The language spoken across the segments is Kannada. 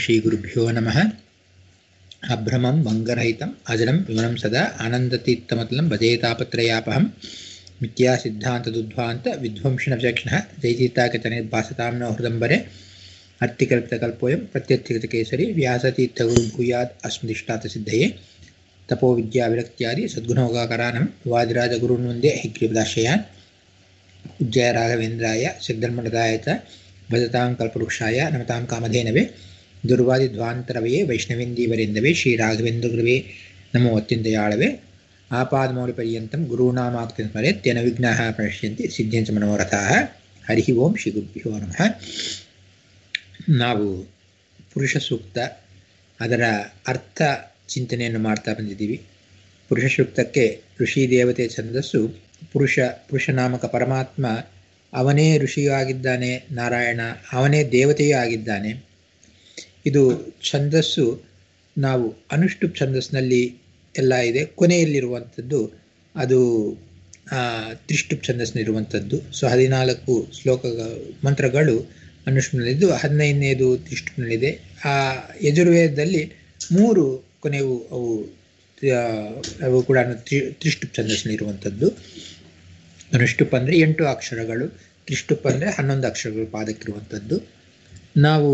ಶ್ರೀಗುರುಭ್ಯೋ ನಮಃ ಅಭ್ರಮಂ ಭಂಗರಹಿತಂ ಅಜಡಂ ವಿಮಲಂ ಸದಾ ಆನಂದತೀರ್ಥಮತಲಂ ಭಜೇತಾಪತ್ರಯಾಪಹಂ ಮಿಥ್ಯಾ ಸಿದ್ಧಾಂತದುದ್ಧ್ವಾಂತ ವಿಧ್ವಂಸನ ವಿಚಕ್ಷಣಃ ಜೈತೀರ್ಥಾಕಚನಿರ್ಭಾಸತಾಂ ನ ಹೃದಂಬರೆ ಅರ್ಥಿಕಲ್ಪಿತಕಲ್ಪೋಯಂ ಪ್ರತ್ಯರ್ಥಿಗತಕೇಸರಿ ವ್ಯಾಸತೀರ್ಥಗುರು ಭೂಯಾತ್ ಅಸ್ಮದಿಷ್ಟಾತ ಸಿದ್ಧಯೇ ತಪೋ ವಿದ್ಯಾ ವಿರಕ್ತ್ಯಾದಿ ಸದ್ಗುಣೋಗಾಕರಾನಂ ವಾದಿರಾಜಗುರುನ್ ವಂದೇ ಹಿಗ್ರೀಪದಾಶ್ರಯಾನ್ ಉಜ್ಜಯ ರಾಘವೇಂದ್ರಾಯ ಸಿದ್ಧರ್ಮಣದಾಯ ಚ ಭಜತಾಂ ಕಲ್ಪವೃಕ್ಷಾಯ ನಮತಾಂ ಕಾಮಧೇನವೇ ದುರ್ವಾದಿಧ್ವಾಂತರವೇ ವೈಷ್ಣವೇಂದೀವರೆಂದವೇ ಶ್ರೀರಾಘವೇಂದ್ರಗುರುವೇ ನಮೋ ಅತ್ಯಂತಯಾಳವೇ ಆಪಾದಮೌಲಿಪರ್ಯಂತಂ ಗುರುಣಾಮಾಕ್ತಿ ಸ್ಮರೆತ್ಯನ ವಿಘ್ನಾಃ ಪ್ರಣಶ್ಯಂತಿ ಸಿದ್ಧ್ಯಂಚ ಮನೋರಥಾಃ ಹರಿ ಓಂ ಶ್ರೀ ಗುರುಭ್ಯೋ ನಮಃ ನಾವು ಪುರುಷ ಸೂಕ್ತ ಅದರ ಅರ್ಥ ಚಿಂತನೆಯನ್ನು ಮಾಡ್ತಾ ಬಂದಿದ್ದೀವಿ ಪುರುಷ ಸೂಕ್ತಕ್ಕೆ ಋಷಿ ದೇವತೆ ಛಂದಸ್ಸು ಪುರುಷ ಪುರುಷನಾಮಕ ಪರಮಾತ್ಮ ಅವನೇ ಋಷಿಯೂ ಆಗಿದ್ದಾನೆ ನಾರಾಯಣ ಅವನೇ ದೇವತೆಯೂ ಆಗಿದ್ದಾನೆ ಇದು ಛಂದಸ್ಸು ನಾವು ಅನುಷ್ಠುಪ್ ಛಂದಸ್ಸಿನಲ್ಲಿ ಎಲ್ಲ ಇದೆ ಕೊನೆಯಲ್ಲಿರುವಂಥದ್ದು ಅದು ತ್ರಿಷ್ಟುಪ್ ಛಂದಸ್ಸಿನಲ್ಲಿರುವಂಥದ್ದು ಸೊ ಹದಿನಾಲ್ಕು ಶ್ಲೋಕ ಮಂತ್ರಗಳು ಅನುಷ್ಠುಪ್ನಲ್ಲಿದ್ದು ಹದಿನೈದನೇದು ತ್ರಿಷ್ಟುಪ್ನಲ್ಲಿದೆ ಆ ಯಜುರ್ವೇದದಲ್ಲಿ ಮೂರು ಕೊನೆಯವು ಅವು ಅವು ಕೂಡ ತ್ರಿ ತ್ರಿಷ್ಟುಪ್ ಛಂದಸ್ಸಿನಲ್ಲಿರುವಂಥದ್ದು ಅನುಷ್ಠುಪ್ ಅಂದರೆ ಎಂಟು ಅಕ್ಷರಗಳು ತ್ರಿಷ್ಟುಪ್ ಅಂದರೆ ಹನ್ನೊಂದು ಅಕ್ಷರಗಳು ಪಾದಕ್ಕಿರುವಂಥದ್ದು ನಾವು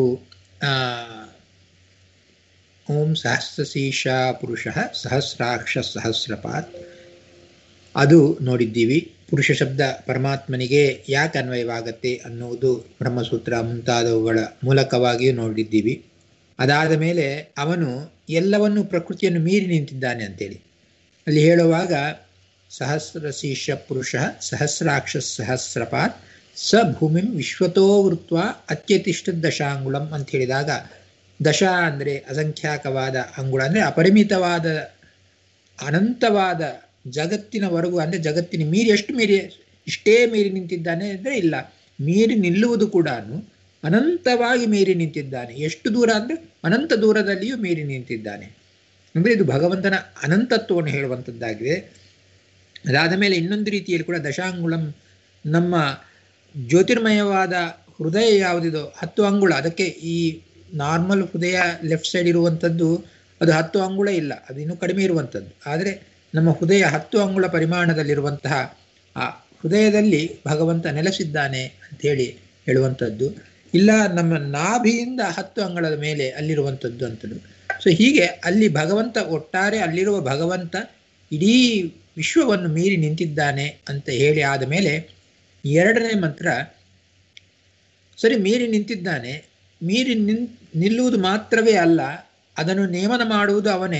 ಓಂ ಸಹಸ್ರಶೀರ್ಷ ಪುರುಷ ಸಹಸ್ರಾಕ್ಷ ಸಹಸ್ರಪಾತ್ ಅದು ನೋಡಿದ್ದೀವಿ ಪುರುಷ ಶಬ್ದ ಪರಮಾತ್ಮನಿಗೆ ಯಾಕೆ ಅನ್ವಯವಾಗತ್ತೆ ಅನ್ನುವುದು ಬ್ರಹ್ಮಸೂತ್ರ ಮುಂತಾದವುಗಳ ಮೂಲಕವಾಗಿಯೂ ನೋಡಿದ್ದೀವಿ ಅದಾದ ಮೇಲೆ ಅವನು ಎಲ್ಲವನ್ನೂ ಪ್ರಕೃತಿಯನ್ನು ಮೀರಿ ನಿಂತಿದ್ದಾನೆ ಅಂತೇಳಿ ಅಲ್ಲಿ ಹೇಳುವಾಗ ಸಹಸ್ರ ಶೀರ್ಷ ಪುರುಷ ಸಹಸ್ರಾಕ್ಷ ಸಹಸ್ರಪಾತ್ ಸ ಭೂಮಿಂ ವಿಶ್ವತೋ ವೃತ್ವ ಅತ್ಯತಿಷ್ಠ ದಶಾಂಗುಳಂ ಅಂತ ಹೇಳಿದಾಗ ದಶ ಅಂದರೆ ಅಸಂಖ್ಯಾಕವಾದ ಅಂಗುಳ ಅಂದರೆ ಅಪರಿಮಿತವಾದ ಅನಂತವಾದ ಜಗತ್ತಿನವರೆಗೂ ಅಂದರೆ ಜಗತ್ತಿನ ಮೀರಿ ಎಷ್ಟು ಮೀರಿ ಇಷ್ಟೇ ಮೀರಿ ನಿಂತಿದ್ದಾನೆ ಅಂದರೆ ಇಲ್ಲ ಮೀರಿ ನಿಲ್ಲುವುದು ಕೂಡ ಅನಂತವಾಗಿ ಮೀರಿ ನಿಂತಿದ್ದಾನೆ ಎಷ್ಟು ದೂರ ಅಂದರೆ ಅನಂತ ದೂರದಲ್ಲಿಯೂ ಮೀರಿ ನಿಂತಿದ್ದಾನೆ ಅಂದರೆ ಇದು ಭಗವಂತನ ಅನಂತತ್ವವನ್ನು ಹೇಳುವಂಥದ್ದಾಗಿದೆ ಅದಾದ ಮೇಲೆ ಇನ್ನೊಂದು ರೀತಿಯಲ್ಲಿ ಕೂಡ ದಶಾಂಗುಳಂ ನಮ್ಮ ಜ್ಯೋತಿರ್ಮಯವಾದ ಹೃದಯ ಯಾವುದಿದೋ ಹತ್ತು ಅಂಗುಳ ಅದಕ್ಕೆ ಈ ನಾರ್ಮಲ್ ಹೃದಯ ಲೆಫ್ಟ್ ಸೈಡ್ ಇರುವಂಥದ್ದು ಅದು ಹತ್ತು ಅಂಗುಳ ಇಲ್ಲ ಅದು ಇನ್ನೂ ಕಡಿಮೆ ಇರುವಂಥದ್ದು ಆದರೆ ನಮ್ಮ ಹೃದಯ ಹತ್ತು ಅಂಗುಳ ಪರಿಮಾಣದಲ್ಲಿರುವಂತಹ ಆ ಹೃದಯದಲ್ಲಿ ಭಗವಂತ ನೆಲೆಸಿದ್ದಾನೆ ಅಂಥೇಳಿ ಹೇಳುವಂಥದ್ದು ಇಲ್ಲ ನಮ್ಮ ನಾಭಿಯಿಂದ ಹತ್ತು ಅಂಗಳದ ಮೇಲೆ ಅಲ್ಲಿರುವಂಥದ್ದು ಅಂತದ್ದು ಸೊ ಹೀಗೆ ಅಲ್ಲಿ ಭಗವಂತ ಒಟ್ಟಾರೆ ಅಲ್ಲಿರುವ ಭಗವಂತ ಇಡೀ ವಿಶ್ವವನ್ನು ಮೀರಿ ನಿಂತಿದ್ದಾನೆ ಅಂತ ಹೇಳಿ ಆದ ಮೇಲೆ ಎರಡನೇ ಮಂತ್ರ ಸರಿ ಮೀರಿ ನಿಂತಿದ್ದಾನೆ ಮೀರಿ ನಿನ್ ನಿಲ್ಲುವುದು ಮಾತ್ರವೇ ಅಲ್ಲ ಅದನ್ನು ನೇಮನ ಮಾಡುವುದು ಅವನೇ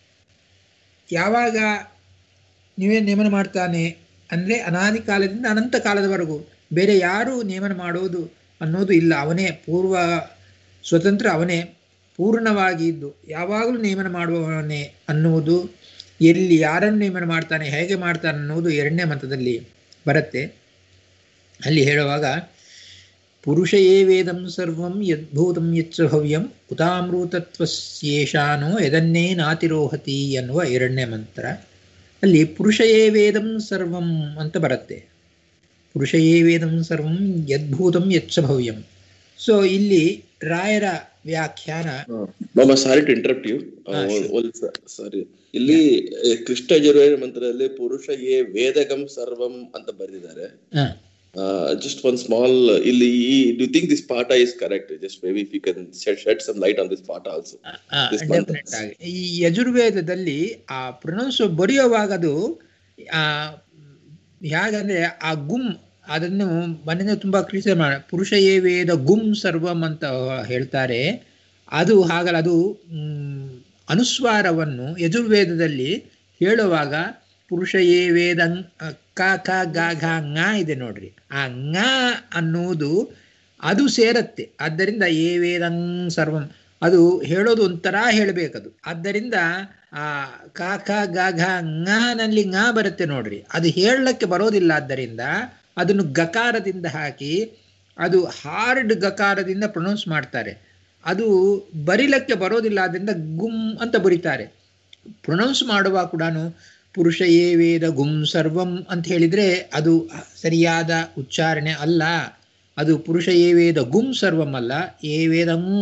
ಯಾವಾಗ ನೀವೇ ನೇಮನ ಮಾಡ್ತಾನೆ ಅಂದರೆ ಅನಾದಿ ಕಾಲದಿಂದ ಅನಂತ ಕಾಲದವರೆಗೂ ಬೇರೆ ಯಾರೂ ನೇಮನ ಮಾಡುವುದು ಅನ್ನೋದು ಇಲ್ಲ ಅವನೇ ಪೂರ್ವ ಸ್ವತಂತ್ರ ಅವನೇ ಪೂರ್ಣವಾಗಿ ಇದ್ದು ಯಾವಾಗಲೂ ನೇಮನ ಮಾಡುವವನೇ ಅನ್ನುವುದು ಎಲ್ಲಿ ಯಾರನ್ನು ನೇಮನ ಮಾಡ್ತಾನೆ ಹೇಗೆ ಮಾಡ್ತಾನೆ ಅನ್ನೋದು ಎರಡನೇ ಮಂತ್ರದಲ್ಲಿ ಬರುತ್ತೆ ಅಲ್ಲಿ ಹೇಳುವಾಗ ಪುರುಷ ಯೇ ವೇದಂ ಸರ್ವಂ ಯದ್ಭೂತಂ ಯಚ್ಚ ಭವ್ಯಂ ಉತಾಮೃತತ್ವಶೇಷಾನೋ ಯದನ್ನೇ ನಾತಿರೋಹತಿ ಅನ್ನುವ ಎರಡನೇ ಮಂತ್ರ ಅಲ್ಲಿ ಪುರುಷ ಯೇ ವೇದಂ ಸರ್ವಂ ಅಂತ ಬರುತ್ತೆ ಪುರುಷ ಯೇ ವೇದಂ ಸರ್ವಂ ಯದ್ಭೂತಂ ಯಚ್ಚ ಭವ್ಯಂ ಸೊ ಇಲ್ಲಿ ರಾಯರ ವ್ಯಾಖ್ಯಾನ ma'am sorry to interrupt you sorry ಇಲ್ಲಿ ಕೃಷ್ಣ ಯಜುರ್ವೇದ ಮಂತ್ರದಲ್ಲಿ ಪುರುಷ ಯೇ ವೇದಗಂ ಸರ್ವಂ ಅಂತ ಬರೆದಿದ್ದಾರೆ ಜಸ್ಟ್ ಒನ್ ಸ್ಮಾಲ್ ಇಲ್ಲಿ ಡು ಥಿಂಕ್ ದಿಸ್ ಪಾಠ is correct just maybe if you can shed some light on this ಪಾಠ ಆಲ್ಸೋ ಈ ಯಜುರ್ವೇದದಲ್ಲಿ ಆ ಪ್ರೊನೌನ್ಸ್ ಬರೆಯುವಾಗ ಅದು ಆ ಹೇಗಂದ್ರೆ ಆ ಗುಮ್ ಅದನ್ನು ಮನೆಯಿಂದ ತುಂಬಾ ಕ್ರಿಟಿಸೈ ಮಾಡ ಪುರುಷ ಏ ವೇದ ಗುಮ್ ಸರ್ವಂ ಅಂತ ಹೇಳ್ತಾರೆ ಅದು ಹಾಗಲ್ಲ ಅದು ಅನುಸ್ವಾರವನ್ನು ಯಜುರ್ವೇದದಲ್ಲಿ ಹೇಳುವಾಗ ಪುರುಷ ಏ ವೇದ ಕ ಕ ಗ ಘ ङ ಇದೆ ನೋಡ್ರಿ ಆ ङ ಅನ್ನುವುದು ಅದು ಸೇರತ್ತೆ ಆದ್ದರಿಂದ ಏ ವೇದಂ ಸರ್ವಂ ಅದು ಹೇಳೋದು ಒಂಥರ ಹೇಳಬೇಕದು ಆದ್ದರಿಂದ ಆ ಕ ಕ ಗ ಘ ನಲ್ಲಿ ङ ಬರುತ್ತೆ ನೋಡ್ರಿ ಅದು ಹೇಳಕ್ಕೆ ಬರೋದಿಲ್ಲ ಆದ್ದರಿಂದ ಅದನ್ನು ಗಕಾರದಿಂದ ಹಾಕಿ ಅದು ಹಾರ್ಡ್ ಗಕಾರದಿಂದ ಪ್ರೊನೌನ್ಸ್ ಮಾಡ್ತಾರೆ ಅದು ಬರಿಲಕ್ಕೆ ಬರೋದಿಲ್ಲ ಆದ್ದರಿಂದ ಗುಮ್ ಅಂತ ಬರೀತಾರೆ ಪ್ರೊನೌನ್ಸ್ ಮಾಡುವ ಕೂಡ ಪುರುಷ ಏ ವೇದ ಗುಂ ಸರ್ವಂ ಅಂತ ಹೇಳಿದರೆ ಅದು ಸರಿಯಾದ ಉಚ್ಚಾರಣೆ ಅಲ್ಲ ಅದು ಪುರುಷ ಏ ವೇದ ಗುಂ ಸರ್ವಂ ಅಲ್ಲ ಏ ವೇದಂ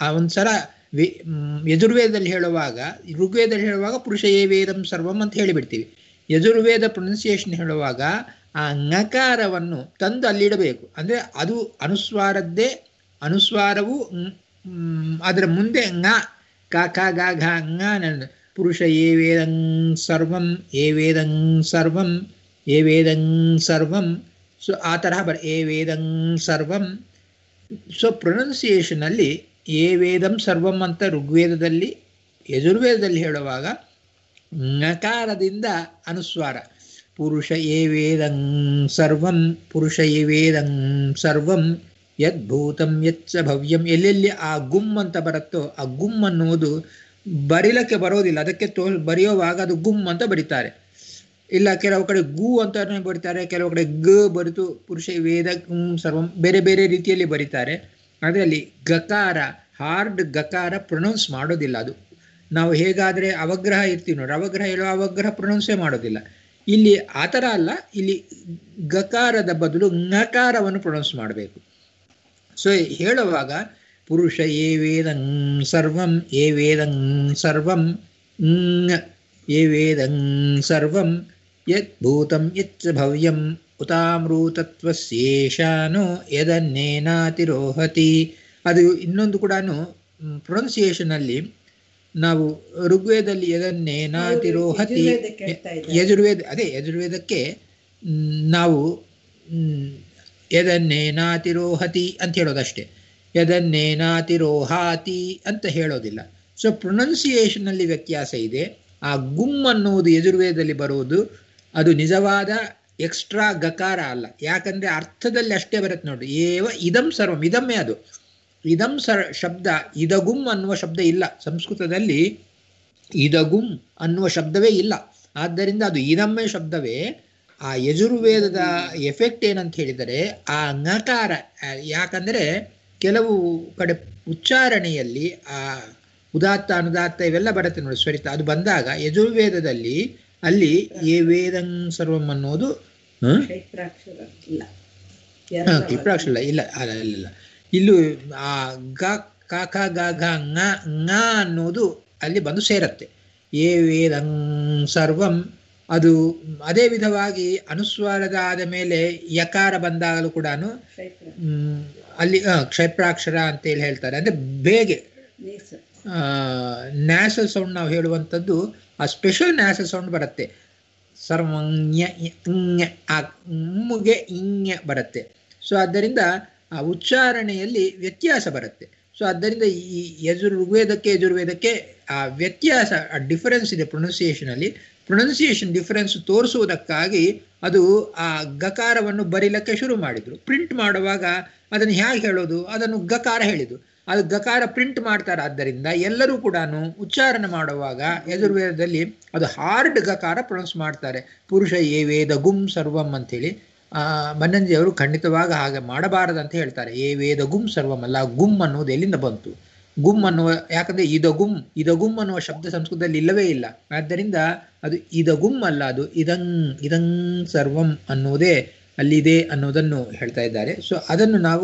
ಆ ಒಂದ್ಸಲ ವಿ ಮ್, ಯಜುರ್ವೇದದಲ್ಲಿ ಹೇಳುವಾಗ ಋಗ್ವೇದದಲ್ಲಿ ಹೇಳುವಾಗ ಪುರುಷ ಏ ವೇದಂ ಸರ್ವಂ ಅಂತ ಹೇಳಿಬಿಡ್ತೀವಿ ಯಜುರ್ವೇದ ಪ್ರೊನೌನ್ಸಿಯೇಷನ್ ಹೇಳುವಾಗ ಆ ಞಕಾರವನ್ನು ತಂದು ಅಲ್ಲಿಡಬೇಕು ಅಂದರೆ ಅದು ಅನುಸ್ವಾರದ್ದೇ ಅನುಸ್ವಾರವು ಮ್, ಮ್, ಅದರ ಮುಂದೆ ङ ಕ ಕ ಗ ಘ ङ ನ- ಪುರುಷ ಏ ವೇದಂ ಸರ್ವಂ ಏ ವೇದಂ ಸರ್ವಂ ಏ ವೇದಂ ಸರ್ವಂ ಸೊ ಆ ತರಹ ಬರ ಏ ವೇದಂ ಸರ್ವಂ ಸೊ ಪ್ರೊನೌನ್ಸಿಯೇಷನಲ್ಲಿ ಏ ವೇದಂ ಸರ್ವಂ ಅಂತ ಋಗ್ವೇದದಲ್ಲಿ ಯಜುರ್ವೇದದಲ್ಲಿ ಹೇಳುವಾಗ ಞಕಾರದಿಂದ ಅನುಸ್ವಾರ ಪುರುಷ ಏ ವೇದಂ ಸರ್ವಂ ಪುರುಷ ಏ ವೇದಂ ಸರ್ವಂ ಯದ್ಭೂತಂ ಯಚ್ಚ ಭವ್ಯಂ ಎಲ್ಲೆಲ್ಲಿ ಆ ಗುಮ್ ಅಂತ ಬರುತ್ತೋ ಆ ಗುಮ್ ಅನ್ನುವುದು ಬರಿಲಕ್ಕೆ ಬರೋದಿಲ್ಲ ಅದಕ್ಕೆ ತೋ ಬರೆಯುವಾಗ ಅದು ಗುಮ್ ಅಂತ ಬರೀತಾರೆ ಇಲ್ಲ ಕೆಲವು ಕಡೆ ಗು ಅಂತಾನೆ ಬರೀತಾರೆ ಕೆಲವು ಕಡೆ ಗ ಬರಿತು ಪುರುಷ ವೇದ ಗುಂ ಸರ್ವಂ ಬೇರೆ ಬೇರೆ ರೀತಿಯಲ್ಲಿ ಬರೀತಾರೆ ಅದರಲ್ಲಿ ಗಕಾರ ಹಾರ್ಡ್ ಗಕಾರ ಪ್ರೊನೌನ್ಸ್ ಮಾಡೋದಿಲ್ಲ ಅದು ನಾವು ಹೇಗಾದರೆ ಅವಗ್ರಹ ಇರ್ತೀವಿ ನೋಡಿ ಅವಗ್ರಹ ಹೇಳುವ ಅವಗ್ರಹ ಪ್ರೊನೌನ್ಸೇ ಮಾಡೋದಿಲ್ಲ ಇಲ್ಲಿ ಆ ಥರ ಅಲ್ಲ ಇಲ್ಲಿ ಗಕಾರದ ಬದಲು ಞಕಾರವನ್ನು ಪ್ರೊನೌನ್ಸ್ ಮಾಡಬೇಕು ಸೊ ಹೇಳುವಾಗ ಪುರುಷ ಏ ವೇದಂ ಸರ್ವಂ ಏ ವೇದಂ ಸರ್ವಂ ಞ ಏ ವೇದಂ ಸರ್ವಂ ಯತ್ ಭೂತಂ ಯಚ್ಚ ಭವ್ಯಂ ಉತಾಮೃತತ್ವಸ್ಯೇಷಾನೋ ಯದನ್ನೇನಾತಿರೋಹತಿ ಅದು ಇನ್ನೊಂದು ಕೂಡ ಪ್ರೊನೌನ್ಸಿಯೇಷನಲ್ಲಿ ನಾವು ಋಗ್ವೇದಲ್ಲಿ ಯದನ್ನೇನಾತಿರೋಹತಿ ಯಜುರ್ವೇದಕ್ಕೆ ಹೇಳ್ತಾ ಇದ್ದಾರೆ. ಯಜುರ್ವೇದ ಅದೇ ಯಜುರ್ವೇದಕ್ಕೆ ಮ್, ನಾವು ಮ್, ಯದನ್ನೇನಾತಿರೋಹತಿ ಅಂತ ಹೇಳೋದಷ್ಟೇ ಯದನ್ನೇನಾತಿರೋಹಾತಿ ಅಂತ ಹೇಳೋದಿಲ್ಲ ಸೊ ಪ್ರೊನೌನ್ಸಿಯೇಷನಲ್ಲಿ ವ್ಯತ್ಯಾಸ ಇದೆ ಆ ಗುಮ್ ಅನ್ನುವುದು ಯಜುರ್ವೇದದಲ್ಲಿ ಬರುವುದು ಅದು ನಿಜವಾದ ಎಕ್ಸ್ಟ್ರಾ ಗಕಾರ ಅಲ್ಲ ಯಾಕಂದ್ರೆ ಅರ್ಥದಲ್ಲಿ ಅಷ್ಟೇ ಬರುತ್ತೆ ನೋಡಿ ಏವ ಇದಂ ಸರ್ವಂ ಇದಮ್ಮೇ ಅದು ಇದಂ ಸರ್ ಶಬ್ದ ಇದಗುಮ್ ಅನ್ನುವ ಶಬ್ದ ಇಲ್ಲ ಸಂಸ್ಕೃತದಲ್ಲಿ ಇದಗುಂ ಅನ್ನುವ ಶಬ್ದವೇ ಇಲ್ಲ ಆದ್ದರಿಂದ ಅದು ಇದಮ್ಮೆ ಶಬ್ದವೇ ಆ ಯಜುರ್ವೇದದ ಎಫೆಕ್ಟ್ ಏನಂತ ಹೇಳಿದರೆ ಆ ಞಕಾರ ಆ, ಯಾಕಂದರೆ ಕೆಲವು ಕಡೆ ಉಚ್ಚಾರಣೆಯಲ್ಲಿ ಆ ಉದಾತ್ತ ಅನುದಾತ್ತ ಇವೆಲ್ಲ ಬರುತ್ತೆ ನೋಡಿ ಸ್ವರಿತ ಅದು ಬಂದಾಗ ಯಜುರ್ವೇದದಲ್ಲಿ ಅಲ್ಲಿ ಏ ವೇದಂ ಸರ್ವಂ ಅನ್ನೋದು ಹ? ಕ್ಷೇತ್ರಾಕ್ಷರ ಇಲ್ಲ ಹಾ, ಎರಡು ಕಿಪ್ರಾಕ್ಷರ ಇಲ್ಲ ಅಲ್ಲ ಇಲ್ಲ ಇಲ್ಲ ಇಲ್ಲೂ ಆ ಗ ಕ ಖ ಗ ಘ ङ ङ ಅನ್ನೋದು ಅಲ್ಲಿ ಬಂದು ಸೇರತ್ತೆ ಏ ವೇದಂ ಸರ್ವಂ ಅದು ಅದೇ ವಿಧವಾಗಿ ಅನುಸ್ವಾರದ ಆದ ಮೇಲೆ ಯಕಾರ ಬಂದಾಗಲೂ ಕೂಡ ಕ್ಷೇತ್ರ ಅಲ್ಲಿ ಆ, ಕ್ಷೈಪ್ರಾಕ್ಷರ ಅಂತೇಳಿ ಹೇಳ್ತಾರೆ ಅಂದರೆ ಬೇಗೆ ನೀಸು ನ್ಯಾಸಲ್ ಸೌಂಡ್ ನಾವು ಹೇಳುವಂಥದ್ದು ಆ ಸ್ಪೆಷಲ್ ನ್ಯಾಸಲ್ ಸೌಂಡ್ ಬರುತ್ತೆ ಸರ್ವಜ್ಞ ಞ ಆ ಮ್ಗೆ ಇಂಗ್ಯ ಬರುತ್ತೆ ಸೊ ಆದ್ದರಿಂದ ಆ ಉಚ್ಚಾರಣೆಯಲ್ಲಿ ವ್ಯತ್ಯಾಸ ಬರುತ್ತೆ ಸೊ ಆದ್ದರಿಂದ ಈ ಯಜುರ್ ಋಗ್ವೇದಕ್ಕೆ ಯಜುರ್ವೇದಕ್ಕೆ ಆ ವ್ಯತ್ಯಾಸ ಆ ಡಿಫರೆನ್ಸ್ ಇದೆ ಪ್ರೊನೌನ್ಸಿಯೇಷನಲ್ಲಿ ಪ್ರೊನೌನ್ಸಿಯೇಷನ್ ಡಿಫರೆನ್ಸ್ ತೋರಿಸುವುದಕ್ಕಾಗಿ ಅದು ಆ ಗಕಾರವನ್ನು ಬರೀಲಕ್ಕೆ ಶುರು ಮಾಡಿದ್ರು ಪ್ರಿಂಟ್ ಮಾಡುವಾಗ ಅದನ್ನು ಹೇಗೆ ಹೇಳೋದು ಅದನ್ನು ಗಕಾರ ಹೇಳಿದ್ದು ಅದು ಗಕಾರ ಪ್ರಿಂಟ್ ಮಾಡ್ತಾರೆ ಆದ್ದರಿಂದ ಎಲ್ಲರೂ ಕೂಡ ಉಚ್ಚಾರಣೆ ಮಾಡುವಾಗ ಯಜುರ್ವೇದದಲ್ಲಿ ಅದು ಹಾರ್ಡ್ ಗಕಾರ ಪ್ರೊನೌನ್ಸ್ ಮಾಡ್ತಾರೆ ಪುರುಷ ಏ ವೇದ ಗುಮ್ ಸರ್ವಂ ಅಂತೇಳಿ ಆ ಬನ್ನಂಜಿ ಅವರು ಖಂಡಿತವಾಗ ಹಾಗೆ ಮಾಡಬಾರದಂತ ಹೇಳ್ತಾರೆ ಏ ವೇದ ಗುಮ್ ಸರ್ವಂ ಅಲ್ಲ ಗುಮ್ ಅನ್ನೋದು ಎಲ್ಲಿಂದ ಬಂತು ಗುಮ್ ಅನ್ನುವ ಯಾಕಂದ್ರೆ ಇದಗುಮ್ ಇದಗುಮ್ ಅನ್ನುವ ಶಬ್ದ ಸಂಸ್ಕೃತದಲ್ಲಿ ಇಲ್ಲವೇ ಇಲ್ಲ ಆದ್ದರಿಂದ ಅದು ಇದಗುಮ್ ಅಲ್ಲ ಅದು ಇದಂ ಇದಂ ಸರ್ವಂ ಅನ್ನುವುದೇ ಅಲ್ಲಿದೆ ಅನ್ನೋದನ್ನು ಹೇಳ್ತಾ ಇದ್ದಾರೆ ಸೊ ಅದನ್ನು ನಾವು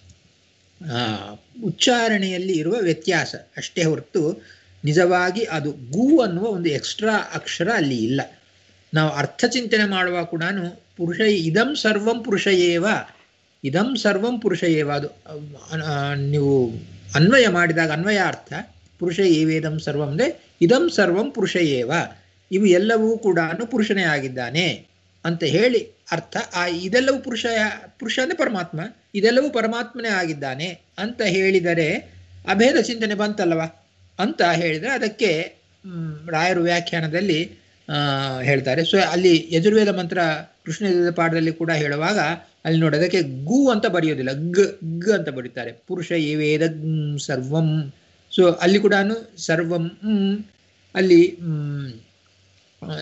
ಆ, ಉಚ್ಚಾರಣೆಯಲ್ಲಿ ಇರುವ ವ್ಯತ್ಯಾಸ ಅಷ್ಟೇ ಹೊರತು ನಿಜವಾಗಿ ಅದು ಗು ಅನ್ನುವ ಒಂದು ಎಕ್ಸ್ಟ್ರಾ ಅಕ್ಷರ ಅಲ್ಲಿ ಇಲ್ಲ ನಾವು ಅರ್ಥ ಚಿಂತನೆ ಮಾಡುವಾಗ ಕೂಡ ಪುರುಷ ಇದಂ ಸರ್ವಂ ಪುರುಷ ಏವ ಇದಂ ಸರ್ವಂ ಪುರುಷ ಏವ ಅದು ಆ, ನೀವು ಅನ್ವಯ ಮಾಡಿದಾಗ ಅನ್ವಯ ಅರ್ಥ ಪುರುಷ ಏವೇದಂ ಸರ್ವಂ ಅಂದರೆ ಇದಂ ಸರ್ವಂ ಪುರುಷ ಏವ ಇವು ಎಲ್ಲವೂ ಕೂಡ ಪುರುಷನೇ ಆಗಿದ್ದಾನೆ ಅಂತ ಹೇಳಿ ಅರ್ಥ ಆ ಇದೆಲ್ಲವೂ ಪುರುಷ ಪುರುಷ ಅಂದರೆ ಪರಮಾತ್ಮ ಇದೆಲ್ಲವೂ ಪರಮಾತ್ಮನೇ ಆಗಿದ್ದಾನೆ ಅಂತ ಹೇಳಿದರೆ ಅಭೇದ ಚಿಂತನೆ ಬಂತಲ್ವ ಅಂತ ಹೇಳಿದರೆ ಅದಕ್ಕೆ ಮ್, ರಾಯರು ವ್ಯಾಖ್ಯಾನದಲ್ಲಿ ಆ, ಹೇಳ್ತಾರೆ ಸೊ ಅಲ್ಲಿ ಯಜುರ್ವೇದ ಮಂತ್ರ ಕೃಷ್ಣ ಯಜುರ್ವೇದ ಪಾಠದಲ್ಲಿ ಕೂಡ ಹೇಳುವಾಗ ಅಲ್ಲಿ ನೋಡಿ ಅದಕ್ಕೆ ಗು ಅಂತ ಬರೆಯೋದಿಲ್ಲ ಗ್ ಗ್ ಅಂತ ಬರೀತಾರೆ ಪುರುಷ ಏ ವೇದ ಮ್, ಸರ್ವಂ ಸೊ ಅಲ್ಲಿ ಕೂಡ ಸರ್ವಂ ಮ್, ಅಲ್ಲಿ ಮ್, ಆ,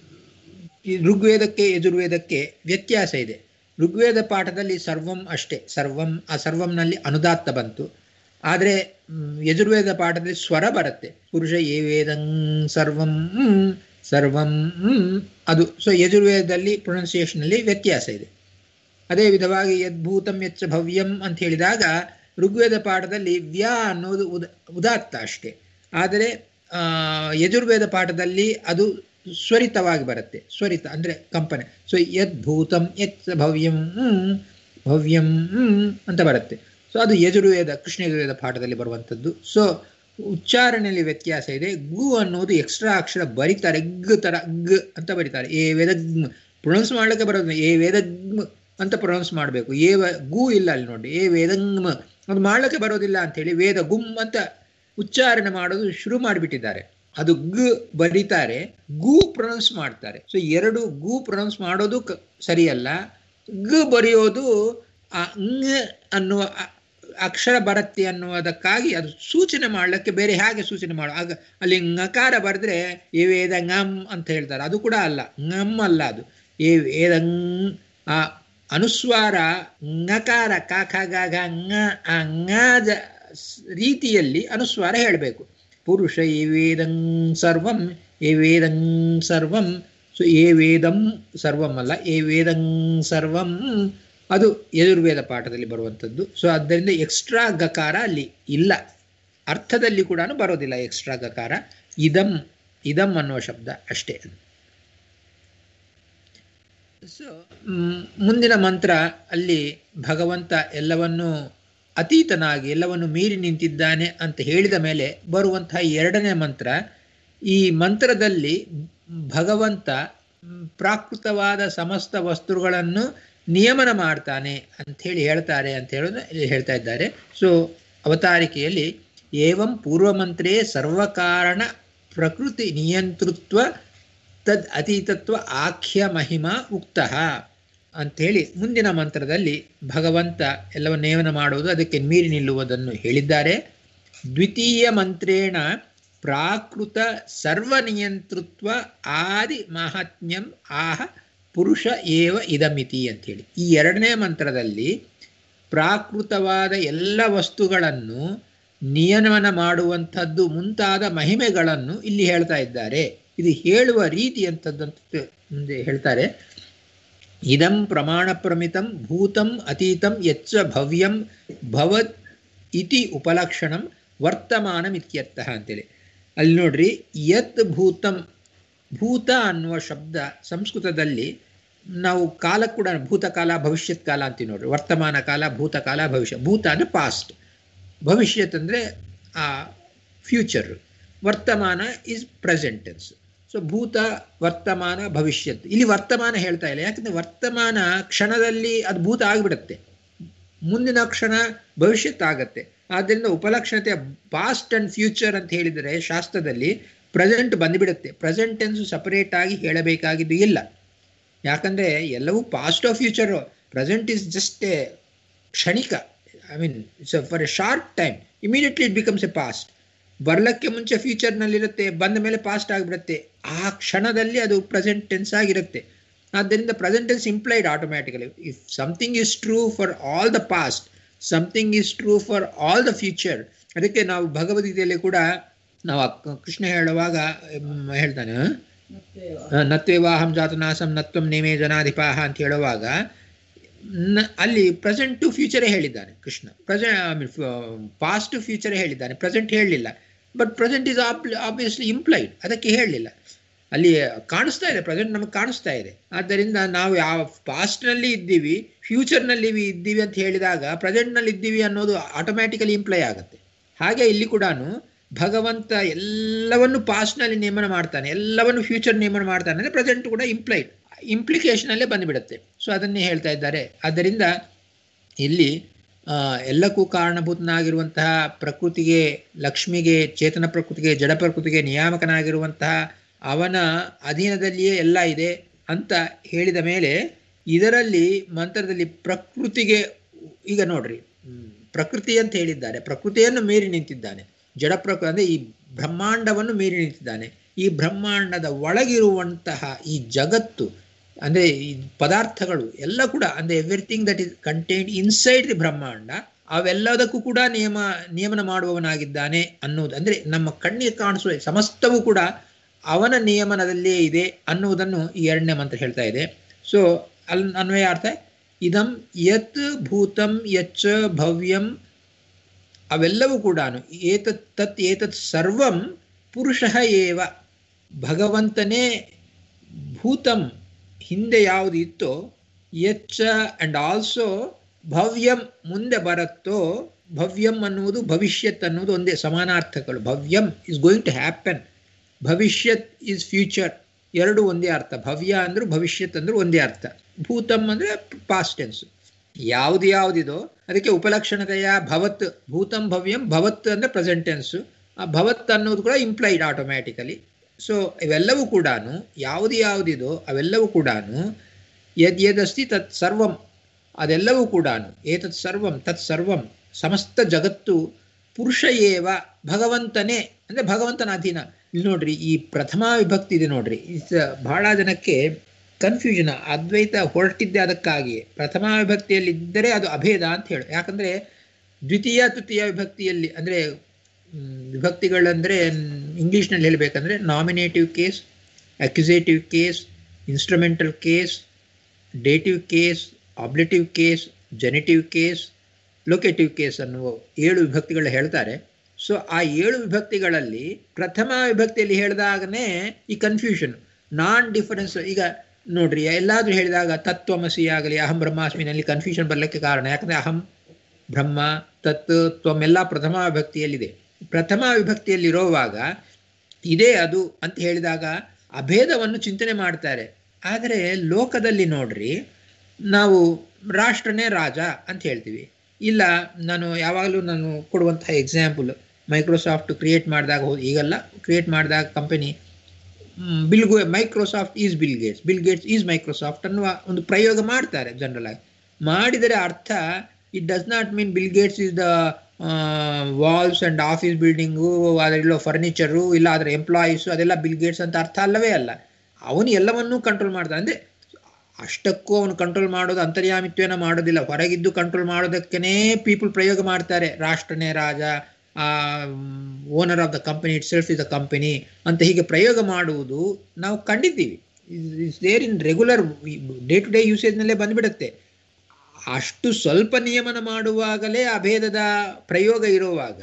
ಈ ಋಗ್ವೇದಕ್ಕೆ ಯಜುರ್ವೇದಕ್ಕೆ ವ್ಯತ್ಯಾಸ ಇದೆ ಋಗ್ವೇದ ಪಾಠದಲ್ಲಿ ಸರ್ವಂ ಅಷ್ಟೇ ಸರ್ವಂ ಆ ಸರ್ವಂನಲ್ಲಿ ಅನುದಾತ್ತ ಬಂತು ಆದರೆ ಮ್, ಯಜುರ್ವೇದ ಪಾಠದಲ್ಲಿ ಸ್ವರ ಬರುತ್ತೆ ಪುರುಷ ಏ ವೇದಂ ಸರ್ವಂ ಮ್, ಸರ್ವಂ ಮ್, ಅದು ಸೊ ಯಜುರ್ವೇದದಲ್ಲಿ ಪ್ರೊನೌನ್ಸಿಯೇಷನಲ್ಲಿ ವ್ಯತ್ಯಾಸ ಇದೆ ಅದೇ ವಿಧವಾಗಿ ಯದ್ಭೂತಂ ಯಚ್ಚ ಭವ್ಯಂ ಅಂತ ಹೇಳಿದಾಗ ಋಗ್ವೇದ ಪಾಠದಲ್ಲಿ ವ್ಯ ಅನ್ನೋದು ಉದ ಉದಾತ್ತ ಅಷ್ಟೇ ಆದರೆ ಆ, ಯಜುರ್ವೇದ ಪಾಠದಲ್ಲಿ ಅದು ಸ್ವರಿತವಾಗಿ ಬರುತ್ತೆ ಸ್ವರಿತ ಅಂದರೆ ಕಂಪನೆ ಸೊ ಯದ್ಭೂತಂ ಯತ್ ಭವ್ಯಂ ಹ್ಮ್, ಭವ್ಯಂ ಹ್ಮ್ ಅಂತ ಬರುತ್ತೆ ಸೊ ಅದು ಯಜುರ್ವೇದ ಕೃಷ್ಣ ಯಜುರ್ವೇದ ಪಾಠದಲ್ಲಿ ಬರುವಂಥದ್ದು ಸೊ ಉಚ್ಚಾರಣೆಯಲ್ಲಿ ವ್ಯತ್ಯಾಸ ಇದೆ ಗು ಅನ್ನೋದು ಎಕ್ಸ್ಟ್ರಾ ಅಕ್ಷರ ಬರೀತಾರೆ ಗ್ ತರ ಗ್ ಅಂತ ಬರೀತಾರೆ ಏ ವೇದ ಪ್ರೊನೌನ್ಸ್ ಮಾಡ್ಲಿಕ್ಕೆ ಬರೋದು ಏ ವೇದ ಅಂತ ಪ್ರೊನೌನ್ಸ್ ಮಾಡಬೇಕು ಏ ವ- ಗು ಇಲ್ಲ ಅಲ್ಲಿ ನೋಡಿ ಏ ವೇದಂಗ್ಮ ಅದು ಮಾಡ್ಲಿಕ್ಕೆ ಬರೋದಿಲ್ಲ ಅಂತೇಳಿ ವೇದ ಗುಮ್ ಅಂತ ಉಚ್ಚಾರಣೆ ಮಾಡೋದು ಶುರು ಮಾಡಿಬಿಟ್ಟಿದ್ದಾರೆ ಅದು ಗ್ ಬರೀತಾರೆ ಗು ಪ್ರೊನೌನ್ಸ್ ಮಾಡ್ತಾರೆ ಸೊ ಎರಡು ಗು ಪ್ರೊನೌನ್ಸ್ ಮಾಡೋದು ಕ- ಸರಿಯಲ್ಲ ಗ್ ಬರೆಯೋದು ಆ ಂಗ್ ಅನ್ನುವ ಅ- ಅಕ್ಷರ ಬರುತ್ತೆ ಅನ್ನುವುದಕ್ಕಾಗಿ ಅದು ಸೂಚನೆ ಮಾಡಲಿಕ್ಕೆ ಬೇರೆ ಹೇಗೆ ಸೂಚನೆ ಮಾಡೋ ಆಗ ಅಲ್ಲಿ ಂಗಕಾರ ಬರೆದ್ರೆ ಏ ವೇದ ngam ಅಂತ ಹೇಳ್ತಾರೆ ಅದು ಕೂಡ ಅಲ್ಲ ngam ಅಲ್ಲ ಅದು ಏ ವೇದ ಂಗ್ ಆ ಅನುಸ್ವಾರ ಂಗಕಾರ ಕ ಖ ಗ ಘ ಂಗ ಆ ಂಗದ ಸ್- ರೀತಿಯಲ್ಲಿ ಅನುಸ್ವಾರ ಹೇಳಬೇಕು ಪುರುಷ ಏ ವೇದಂ ಸರ್ವಂ ಏ ವೇದಂ ಸರ್ವಂ ಸೊ ಏ ವೇದಂ ಸರ್ವಂ ಅಲ್ಲ ಏ ವೇದಂ ಸರ್ವಂ ಅದು ಯಜುರ್ವೇದ ಪಾಠದಲ್ಲಿ ಬರುವಂಥದ್ದು ಸೊ ಆದ್ದರಿಂದ ಎಕ್ಸ್ಟ್ರಾ ಗಕಾರ ಅಲ್ಲಿ ಇಲ್ಲ ಅರ್ಥದಲ್ಲಿ ಕೂಡ ಬರೋದಿಲ್ಲ ಎಕ್ಸ್ಟ್ರಾ ಗಕಾರ ಇದಂ ಇದಂ ಅನ್ನುವ ಶಬ್ದ ಅಷ್ಟೇ ಸೊ ಮುಂದಿನ ಮಂತ್ರ ಅಲ್ಲಿ ಭಗವಂತ ಎಲ್ಲವನ್ನು ಅತೀತನಾಗಿ ಎಲ್ಲವನ್ನು ಮೀರಿ ನಿಂತಿದ್ದಾನೆ ಅಂತ ಹೇಳಿದ ಮೇಲೆ ಬರುವಂತಹ ಎರಡನೇ ಮಂತ್ರ ಈ ಮಂತ್ರದಲ್ಲಿ ಭಗವಂತ ಮ್, ಪ್ರಾಕೃತವಾದ ಸಮಸ್ತ ವಸ್ತುಗಳನ್ನು ನಿಯಮನ ಮಾಡ್ತಾನೆ ಅಂತ ಹೇಳಿ ಹೇಳ್ತಾರೆ ಅಂತ ಹೇಳೋದು ಇಲ್ಲಿ ಹೇಳ್ತಾ ಇದ್ದಾರೆ ಸೊ ಅವತಾರಿಕೆಯಲ್ಲಿ ಏವಂ ಪೂರ್ವಮಂತ್ರೇ ಸರ್ವಕಾರಣ ಪ್ರಕೃತಿ ನಿಯಂತೃತ್ವ ತದ್ ಅತೀತತ್ವ ಆಖ್ಯ ಮಹಿಮಾ ಉಕ್ತಃ ಅಂಥೇಳಿ ಮುಂದಿನ ಮಂತ್ರದಲ್ಲಿ ಭಗವಂತ ಎಲ್ಲವನ್ನು ನೇಮನ ಮಾಡುವುದು ಅದಕ್ಕೆ ಮೀರಿ ನಿಲ್ಲುವುದನ್ನು ಹೇಳಿದ್ದಾರೆ ದ್ವಿತೀಯ ಮಂತ್ರೇಣ ಪ್ರಾಕೃತ ಸರ್ವನಿಯಂತೃತ್ವ ಆದಿ ಮಾಹಾತ್ಮ್ಯಂ ಆಹ ಪುರುಷ ಏವ ಇದಮಿತಿ ಅಂಥೇಳಿ ಈ ಎರಡನೇ ಮಂತ್ರದಲ್ಲಿ ಪ್ರಾಕೃತವಾದ ಎಲ್ಲ ವಸ್ತುಗಳನ್ನು ನಿಯಮನ ಮಾಡುವಂಥದ್ದು ಮುಂತಾದ ಮಹಿಮೆಗಳನ್ನು ಇಲ್ಲಿ ಹೇಳ್ತಾ ಇದ್ದಾರೆ ಇದು ಹೇಳುವ ರೀತಿ ಅಂತದ್ದಂತ ಮುಂದೆ ಹೇಳ್ತಾರೆ ಇದಂ ಪ್ರಮಾಣ ಪ್ರಮಿತಂ ಭೂತಂ ಅತೀತಂ ಯಚ್ಚ ಭವ್ಯಂ ಭವತ್ ಇತಿ ಉಪಲಕ್ಷಣಂ ವರ್ತಮಾನಂ ಇತ್ಯರ್ಥಃ ಅಂತೇಳಿ ಅಲ್ಲಿ ನೋಡ್ರಿ ಯತ್ ಭೂತಂ ಭೂತ ಅನ್ನುವ ಶಬ್ದ ಸಂಸ್ಕೃತದಲ್ಲಿ ನಾವು ಕಾಲ ಕೂಡ ಭೂತಕಾಲ ಭವಿಷ್ಯತ್ ಕಾಲ ಅಂತೀವಿ ನೋಡ್ರಿ ವರ್ತಮಾನ ಕಾಲ ಭೂತಕಾಲ ಭವಿಷ್ಯ ಭೂತ ಅಂದರೆ ಪಾಸ್ಟ್ ಭವಿಷ್ಯತ್ ಅಂದರೆ ಆ ಫ್ಯೂಚರ್ ವರ್ತಮಾನ ಇಸ್ ಪ್ರೆಸೆಂಟೆನ್ಸ್ ಸೊ ಭೂತ ವರ್ತಮಾನ ಭವಿಷ್ಯತ್ ಇಲ್ಲಿ ವರ್ತಮಾನ ಹೇಳ್ತಾ ಇಲ್ಲ ಯಾಕಂದ್ರೆ ವರ್ತಮಾನ ಕ್ಷಣದಲ್ಲಿ ಅದು ಭೂತ ಆಗಿಬಿಡುತ್ತೆ ಮುಂದಿನ ಕ್ಷಣ ಭವಿಷ್ಯತ್ ಆಗತ್ತೆ ಆದ್ದರಿಂದ ಉಪಲಕ್ಷಣತೆ ಪಾಸ್ಟ್ ಅಂಡ್ ಫ್ಯೂಚರ್ ಅಂತ ಹೇಳಿದರೆ ಶಾಸ್ತ್ರದಲ್ಲಿ ಪ್ರೆಸೆಂಟ್ ಬಂದುಬಿಡುತ್ತೆ ಪ್ರೆಸೆಂಟ್ ಟೆನ್ಸ್ ಸಪರೇಟ್ ಆಗಿ ಹೇಳಬೇಕಾಗಿದ್ದು ಇಲ್ಲ ಯಾಕಂದ್ರೆ ಎಲ್ಲವೂ past of future present is just a ಕ್ಷಣಿಕ I mean it's for a short time immediately it becomes a past ಬರ್ಲಕ್ಕೆ ಮುಂಚೆ ಫ್ಯೂಚರ್ನಲ್ಲಿರುತ್ತೆ ಬಂದ ಮೇಲೆ ಪಾಸ್ಟ್ ಆಗಿಬಿಡುತ್ತೆ ಆ ಕ್ಷಣದಲ್ಲಿ ಅದು ಪ್ರೆಸೆಂಟ್ ಟೆನ್ಸ್ ಆಗಿರುತ್ತೆ ಆದ್ದರಿಂದ present tense implied automatically if something is true for all the past something is true for all the future ಅದಕ್ಕೆ ನಾವು ಭಗವದ್ಗೀತೆಯಲ್ಲಿ ಕೂಡ ನಾವು ಆ ಕೃಷ್ಣ ಹೇಳುವಾಗ ಮ್, ಹೇಳ್ತಾನೆ ಹ? ಮತ್ತೆ ಆ, ನತ್ವೇವಾಹಂ ಜಾತನಾಸಂ ನತ್ವಂ ನೇಮೇ ಜನಾಧಿಪಾಹ ಅಂತ ಹೇಳುವಾಗ ನ- ಅಲ್ಲಿ ಪ್ರೆಸೆಂಟ್ ಟು ಫ್ಯೂಚರೇ ಹೇಳಿದ್ದಾನೆ ಕೃಷ್ಣ ಪ್ರೆಸೆಂಟ್ ಪಾಸ್ಟ್ ಟು ಫ್ಯೂಚರೇ ಹೇಳಿದ್ದಾನೆ ಪ್ರೆಸೆಂಟ್ ಹೇಳಲಿಲ್ಲ but present is obviously implied ಅದಕ್ಕೆ ಹೇಳಲಿಲ್ಲ ಅಲ್ಲಿ ಕಾಣಿಸ್ತಾ ಇದೆ ಪ್ರೆಸೆಂಟ್ ನಮಗೆ ಕಾಣಿಸ್ತಾ ಇದೆ ಆದ್ದರಿಂದ ನಾವು ಯಾವ ಪಾಸ್ಟ್ನಲ್ಲಿ ಇದ್ದೀವಿ ಫ್ಯೂಚರ್ನಲ್ಲಿ ಇದ್ದೀವಿ ಅಂತ ಹೇಳಿದಾಗ ಪ್ರೆಸೆಂಟ್ನಲ್ಲಿ ಇದ್ದೀವಿ ಅನ್ನೋದು ಆಟೋಮ್ಯಾಟಿಕಲಿ ಇಂಪ್ಲೈ ಆಗುತ್ತೆ ಹಾಗೆ ಇಲ್ಲಿ ಕೂಡ ಭಗವಂತ ಎಲ್ಲವನ್ನು ಪಾಸ್ಟ್ನಲ್ಲಿ ನೇಮನ ಮಾಡ್ತಾನೆ ಎಲ್ಲವನ್ನು ಫ್ಯೂಚರ್ ನೇಮನ ಮಾಡ್ತಾನೆ ಅಂದರೆ ಪ್ರೆಸೆಂಟ್ ಕೂಡ ಇಂಪ್ಲೈಡ್ ಇಂಪ್ಲಿಕೇಶನಲ್ಲೇ ಬಂದುಬಿಡುತ್ತೆ ಸೊ ಅದನ್ನೇ ಹೇಳ್ತಾ ಇದ್ದಾರೆ ಆದ್ದರಿಂದ ಇಲ್ಲಿ ಆ, ಎಲ್ಲಕ್ಕೂ ಕಾರಣಭೂತನಾಗಿರುವಂತಹ ಪ್ರಕೃತಿಗೆ ಲಕ್ಷ್ಮಿಗೆ ಚೇತನ ಪ್ರಕೃತಿಗೆ ಜಡ ಪ್ರಕೃತಿಗೆ ನಿಯಾಮಕನಾಗಿರುವಂತಹ ಅವನ ಅಧೀನದಲ್ಲಿಯೇ ಎಲ್ಲ ಇದೆ ಅಂತ ಹೇಳಿದ ಮೇಲೆ ಇದರಲ್ಲಿ ಮಂತ್ರದಲ್ಲಿ ಪ್ರಕೃತಿಗೆ ಈಗ ನೋಡ್ರಿ ಹ್ಮ್, ಪ್ರಕೃತಿ ಅಂತ ಹೇಳಿದ್ದಾರೆ ಪ್ರಕೃತಿಯನ್ನು ಮೀರಿ ನಿಂತಿದ್ದಾನೆ ಜಡ ಪ್ರಕೃತಿ ಅಂದರೆ ಈ ಬ್ರಹ್ಮಾಂಡವನ್ನು ಮೀರಿ ನಿಂತಿದ್ದಾನೆ ಈ ಬ್ರಹ್ಮಾಂಡದ ಒಳಗಿರುವಂತಹ ಈ ಜಗತ್ತು ಅಂದರೆ ಈ ಪದಾರ್ಥಗಳು ಎಲ್ಲ ಕೂಡ ಅಂದರೆ everything that is contained inside the ಬ್ರಹ್ಮಾಂಡ ಅವೆಲ್ಲದಕ್ಕೂ ಕೂಡ ನಿಯಮ ನಿಯಮನ ಮಾಡುವವನಾಗಿದ್ದಾನೆ ಅನ್ನೋದು ಅಂದರೆ ನಮ್ಮ ಕಣ್ಣಿಗೆ ಕಾಣಿಸುವ ಸಮಸ್ತವೂ ಕೂಡ ಅವನ ನಿಯಮನದಲ್ಲೇ ಇದೆ ಅನ್ನುವುದನ್ನು ಈ ಎರಡನೇ ಮಂತ್ರ ಹೇಳ್ತಾ ಇದೆ ಸೊ ಅಲ್ಲಿ ಅನ್ವಯ ಅರ್ಥ ಇದಂ ಯತ್ ಭೂತಂ ಯಚ್ಚ ಭವ್ಯಂ ಅವೆಲ್ಲವೂ ಕೂಡ ಏತತ್ ತತ್ ಏತತ್ ಸರ್ವಂ ಪುರುಷಃ ಏವ ಭಗವಂತನೇ ಭೂತಂ ಹಿಂದೆ ಯಾವುದು ಇತ್ತೋ ಎಚ್ಚ ಅಂಡ್ ಆಲ್ಸೋ ಭವ್ಯಂ ಮುಂದೆ ಬರುತ್ತೋ ಭವ್ಯಂ ಅನ್ನುವುದು ಭವಿಷ್ಯತ್ ಅನ್ನುವುದು ಒಂದೇ ಸಮಾನಾರ್ಥಕಗಳು ಭವ್ಯಂ ಇಸ್ ಗೋಯಿಂಗ್ ಟು ಹ್ಯಾಪನ್ ಭವಿಷ್ಯತ್ ಇಸ್ ಫ್ಯೂಚರ್ ಎರಡು ಒಂದೇ ಅರ್ಥ ಭವ್ಯ ಅಂದ್ರೂ ಭವಿಷ್ಯತ್ ಅಂದ್ರೂ ಒಂದೇ ಅರ್ಥ ಭೂತಂ ಅಂದರೆ ಪಾಸ್ಟ್ ಟೆನ್ಸ್ ಯಾವುದು ಯಾವುದಿದೋ ಅದಕ್ಕೆ ಉಪಲಕ್ಷಣತೆಯ ಭವತ್ ಭೂತಂ ಭವ್ಯಂ ಭವತ್ ಅಂದರೆ ಪ್ರೆಸೆಂಟ್ ಟೆನ್ಸು ಆ ಭವತ್ ಅನ್ನೋದು ಕೂಡ ಇಂಪ್ಲೈಡ್ ಆಟೋಮ್ಯಾಟಿಕಲಿ ಸೊ ಇವೆಲ್ಲವೂ ಕೂಡ ಯಾವುದು ಯಾವುದಿದೋ ಅವೆಲ್ಲವೂ ಕೂಡ ಯದ್ ಯದಸ್ತಿ ತತ್ ಸರ್ವಂ ಅದೆಲ್ಲವೂ ಕೂಡ ಏತತ್ ಸರ್ವಂ ತತ್ ಸರ್ವಂ ಸಮಸ್ತ ಜಗತ್ತು ಪುರುಷ ಏವ ಭಗವಂತನೇ ಅಂದರೆ ಭಗವಂತನ ಅಧೀನ ಇಲ್ಲಿ ನೋಡ್ರಿ ಈ ಪ್ರಥಮ ವಿಭಕ್ತಿ ಇದೆ ನೋಡ್ರಿ ಇಸ್ ಬಹಳ ಜನಕ್ಕೆ ಕನ್ಫ್ಯೂಷನ್ ಅದ್ವೈತ ಹೊರಟಿದ್ದೆ ಅದಕ್ಕಾಗಿ ಪ್ರಥಮ ವಿಭಕ್ತಿಯಲ್ಲಿ ಇದ್ದರೆ ಅದು ಅಭೇದ ಅಂತ ಹೇಳಿ ಯಾಕಂದರೆ ದ್ವಿತೀಯ ತೃತೀಯ ವಿಭಕ್ತಿಯಲ್ಲಿ ಅಂದರೆ ವಿಭಕ್ತಿಗಳಂದರೆ ಇಂಗ್ಲೀಷ್ನಲ್ಲಿ ಹೇಳಬೇಕಂದ್ರೆ nominative case accusative case instrumental case dative case ablative case genitive case locative case ಅನ್ನುವ ಏಳು ವಿಭಕ್ತಿಗಳು ಹೇಳ್ತಾರೆ ಸೊ ಆ ಏಳು ವಿಭಕ್ತಿಗಳಲ್ಲಿ ಪ್ರಥಮ ವಿಭಕ್ತಿಯಲ್ಲಿ ಹೇಳಿದಾಗನೇ ಈ ಕನ್ಫ್ಯೂಷನ್ ನಾನ್ ಡಿಫರೆನ್ಸ್ ಈಗ ನೋಡ್ರಿ ಎಲ್ಲಾದರೂ ಹೇಳಿದಾಗ ತತ್ವಮಸಿ ಆಗಲಿ ಅಹಂ ಬ್ರಹ್ಮಾಸ್ಮಿನಲ್ಲಿ ಕನ್ಫ್ಯೂಷನ್ ಬರಲಿಕ್ಕೆ ಕಾರಣ ಯಾಕಂದರೆ ಅಹಂ ಬ್ರಹ್ಮ ತತ್ ತ್ವಮ್ ಎಲ್ಲ ಪ್ರಥಮ ವಿಭಕ್ತಿಯಲ್ಲಿದೆ ಪ್ರಥಮ ವಿಭಕ್ತಿಯಲ್ಲಿರುವಾಗ ಇದೇ ಅದು ಅಂತ ಹೇಳಿದಾಗ ಅಭೇದವನ್ನು ಚಿಂತನೆ ಮಾಡ್ತಾರೆ ಆದರೆ ಲೋಕದಲ್ಲಿ ನೋಡ್ರಿ ನಾವು ರಾಷ್ಟ್ರನೇ ರಾಜ ಅಂತ ಹೇಳ್ತೀವಿ ಇಲ್ಲ ನಾನು ಯಾವಾಗಲೂ ನಾನು ಕೊಡುವಂತಹ ಎಕ್ಸಾಂಪಲ್ ಮೈಕ್ರೋಸಾಫ್ಟ್ ಕ್ರಿಯೇಟ್ ಮಾಡಿದಾಗ ಈಗಲ್ಲ ಕ್ರಿಯೇಟ್ ಮಾಡಿದಾಗ company Bill go Microsoft is Bill Gates Bill Gates is Microsoft ಅನ್ನುವ ಒಂದು ಪ್ರಯೋಗ ಮಾಡ್ತಾರೆ ಜನರಲ್ ಆಗಿ ಮಾಡಿದರೆ ಅರ್ಥ it does not mean Bill Gates is the walls and office building ಅದರಲ್ಲೋ ಫರ್ನಿಚರು ಇಲ್ಲ ಅದರ ಎಂಪ್ಲಾಯೀಸು ಅದೆಲ್ಲ ಬಿಲ್ ಗೇಟ್ಸ್ ಅಂತ ಅರ್ಥ ಅಲ್ಲವೇ ಅಲ್ಲ ಅವನು ಎಲ್ಲವನ್ನೂ ಕಂಟ್ರೋಲ್ ಮಾಡ್ತಾನೆ ಅಂದರೆ ಅಷ್ಟಕ್ಕೂ ಅವನು ಕಂಟ್ರೋಲ್ ಮಾಡೋದು ಅಂತರ್ಯಾಮಿತ್ವೇನ ಮಾಡೋದಿಲ್ಲ ಹೊರಗಿದ್ದು ಕಂಟ್ರೋಲ್ ಮಾಡೋದಕ್ಕೇ ಪೀಪಲ್ ಪ್ರಯೋಗ ಮಾಡ್ತಾರೆ ರಾಷ್ಟ್ರನೇ ರಾಜ owner of the company itself is the company ಅಂತ ಹೀಗೆ ಪ್ರಯೋಗ ಮಾಡುವುದು ನಾವು ಕಂಡಿದ್ದೀವಿ is there in regular day to day ಯೂಸೇಜ್ನಲ್ಲೇ ಬಂದುಬಿಡುತ್ತೆ ಅಷ್ಟು ಸ್ವಲ್ಪ ನಿಯಮನ ಮಾಡುವಾಗಲೇ ಅಭೇದದ ಪ್ರಯೋಗ ಇರುವಾಗ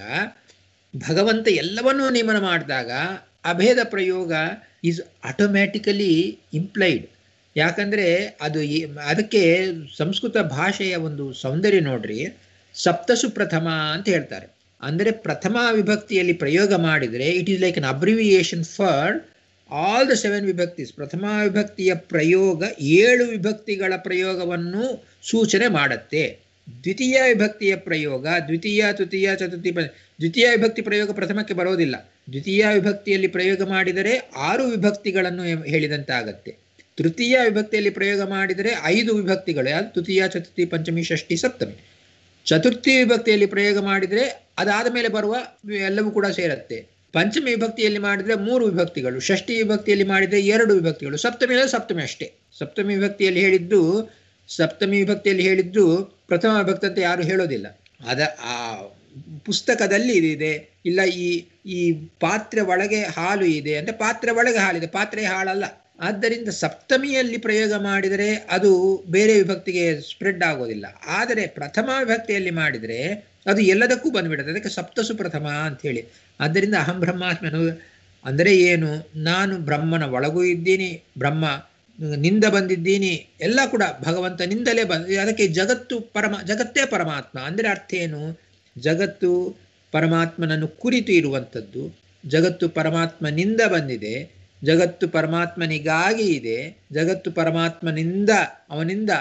ಭಗವಂತ ಎಲ್ಲವನ್ನೂ ನಿಯಮನ ಮಾಡಿದಾಗ ಅಭೇದ ಪ್ರಯೋಗ ಈಸ್ ಆಟೋಮ್ಯಾಟಿಕಲಿ ಇಂಪ್ಲೈಡ್ ಯಾಕಂದರೆ ಅದು ಅದಕ್ಕೆ ಸಂಸ್ಕೃತ ಭಾಷೆಯ ಒಂದು ಸೌಂದರ್ಯ ನೋಡ್ರಿ ಸಪ್ತಸು ಪ್ರಥಮ ಅಂತ ಹೇಳ್ತಾರೆ ಅಂದರೆ ಪ್ರಥಮ ವಿಭಕ್ತಿಯಲ್ಲಿ ಪ್ರಯೋಗ ಮಾಡಿದರೆ it is like an abbreviation for all the seven ವಿಭಕ್ತಿಸ್ ಪ್ರಥಮ ವಿಭಕ್ತಿಯ ಪ್ರಯೋಗ ಏಳು ವಿಭಕ್ತಿಗಳ ಪ್ರಯೋಗವನ್ನು ಸೂಚನೆ ಮಾಡುತ್ತೆ ದ್ವಿತೀಯ ವಿಭಕ್ತಿಯ ಪ್ರಯೋಗ ದ್ವಿತೀಯ ತೃತೀಯ ಚತುರ್ಥಿ ದ್ವಿತೀಯ ವಿಭಕ್ತಿ ಪ್ರಯೋಗ ಪ್ರಥಮಕ್ಕೆ ಬರೋದಿಲ್ಲ ದ್ವಿತೀಯ ವಿಭಕ್ತಿಯಲ್ಲಿ ಪ್ರಯೋಗ ಮಾಡಿದರೆ ಆರು ವಿಭಕ್ತಿಗಳನ್ನು ಹೇಳಿದಂತಾಗತ್ತೆ ತೃತೀಯ ವಿಭಕ್ತಿಯಲ್ಲಿ ಪ್ರಯೋಗ ಮಾಡಿದರೆ ಐದು ವಿಭಕ್ತಿಗಳು ಯಾವುದು ತೃತೀಯ ಚತುರ್ಥಿ ಪಂಚಮಿ ಷಷ್ಠಿ ಸಪ್ತಮಿ ಚತುರ್ಥಿ ವಿಭಕ್ತಿಯಲ್ಲಿ ಪ್ರಯೋಗ ಮಾಡಿದರೆ ಅದಾದ ಮೇಲೆ ಬರುವ ಎಲ್ಲವೂ ಕೂಡ ಸೇರುತ್ತೆ ಪಂಚಮಿ ವಿಭಕ್ತಿಯಲ್ಲಿ ಮಾಡಿದರೆ ಮೂರು ವಿಭಕ್ತಿಗಳು ಷಷ್ಠಿ ವಿಭಕ್ತಿಯಲ್ಲಿ ಮಾಡಿದರೆ ಎರಡು ವಿಭಕ್ತಿಗಳು ಸಪ್ತಮಿ ಅಂದರೆ ಸಪ್ತಮಿ ಅಷ್ಟೇ ಸಪ್ತಮಿ ವಿಭಕ್ತಿಯಲ್ಲಿ ಹೇಳಿದ್ದು ಸಪ್ತಮಿ ವಿಭಕ್ತಿಯಲ್ಲಿ ಹೇಳಿದ್ದು ಪ್ರಥಮ ವಿಭಕ್ತಿ ಅಂತ ಯಾರು ಹೇಳೋದಿಲ್ಲ ಅದ ಆ ಪುಸ್ತಕದಲ್ಲಿ ಇದಿದೆ ಇಲ್ಲ ಈ ಈ ಪಾತ್ರೆ ಒಳಗೆ ಹಾಲು ಇದೆ ಅಂದರೆ ಪಾತ್ರೆ ಒಳಗೆ ಹಾಲಿದೆ ಪಾತ್ರೆ ಹಾಳಲ್ಲ ಆದ್ದರಿಂದ ಸಪ್ತಮಿಯಲ್ಲಿ ಪ್ರಯೋಗ ಮಾಡಿದರೆ ಅದು ಬೇರೆ ವಿಭಕ್ತಿಗೆ ಸ್ಪ್ರೆಡ್ ಆಗೋದಿಲ್ಲ ಆದರೆ ಪ್ರಥಮ ವಿಭಕ್ತಿಯಲ್ಲಿ ಮಾಡಿದರೆ ಅದು ಎಲ್ಲದಕ್ಕೂ ಬಂದ್ಬಿಡುತ್ತೆ ಅದಕ್ಕೆ ಸಪ್ತಸು ಪ್ರಥಮ ಅಂಥೇಳಿ ಆದ್ದರಿಂದ ಅಹಂ ಬ್ರಹ್ಮಾಸ್ಮಿ ಅನ್ನೋದು ಅಂದರೆ ಏನು ನಾನು ಬ್ರಹ್ಮನ ಒಳಗೂ ಇದ್ದೀನಿ ಬ್ರಹ್ಮ ನಿಂದ ಬಂದಿದ್ದೀನಿ ಎಲ್ಲ ಕೂಡ ಭಗವಂತನಿಂದಲೇ ಬಂದ ಅದಕ್ಕೆ ಜಗತ್ತು ಪರಮ ಜಗತ್ತೇ ಪರಮಾತ್ಮ ಅಂದರೆ ಅರ್ಥ ಏನು ಜಗತ್ತು ಪರಮಾತ್ಮನನ್ನು ಕುರಿತು ಇರುವಂಥದ್ದು ಜಗತ್ತು ಪರಮಾತ್ಮನಿಂದ ಬಂದಿದೆ ಜಗತ್ತು ಪರಮಾತ್ಮನಿಗಾಗಿ ಇದೆ ಜಗತ್ತು ಪರಮಾತ್ಮನಿಂದ ಅವನಿಂದ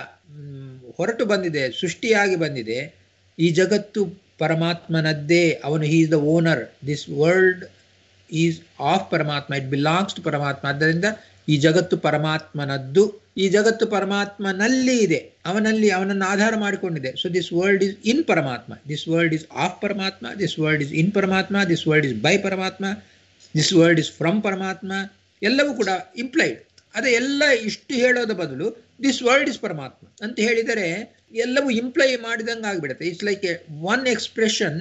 ಹೊರಟು ಬಂದಿದೆ ಸೃಷ್ಟಿಯಾಗಿ ಬಂದಿದೆ ಈ ಜಗತ್ತು ಪರಮಾತ್ಮನದ್ದೇ ಅವನು he is the owner this world is of Paramatma it belongs to Paramatma ಆದ್ದರಿಂದ ಈ ಜಗತ್ತು ಪರಮಾತ್ಮನದ್ದು ಈ ಜಗತ್ತು ಪರಮಾತ್ಮನಲ್ಲಿ ಇದೆ ಅವನಲ್ಲಿ ಅವನನ್ನು ಆಧಾರ ಮಾಡಿಕೊಂಡಿದೆ so this world is in Paramatma this world is of Paramatma this world is in Paramatma this world is by Paramatma this world is from Paramatma ಎಲ್ಲವೂ ಕೂಡ ಇಂಪ್ಲೈಡ್ ಅದೇ ಎಲ್ಲ ಇಷ್ಟು ಹೇಳೋದ ಬದಲು ದಿಸ್ ವರ್ಲ್ಡ್ ಇಸ್ ಪರಮಾತ್ಮ ಅಂತ ಹೇಳಿದರೆ ಎಲ್ಲವೂ ಇಂಪ್ಲೈ ಮಾಡಿದಂಗೆ ಆಗಿಬಿಡುತ್ತೆ it's like a one expression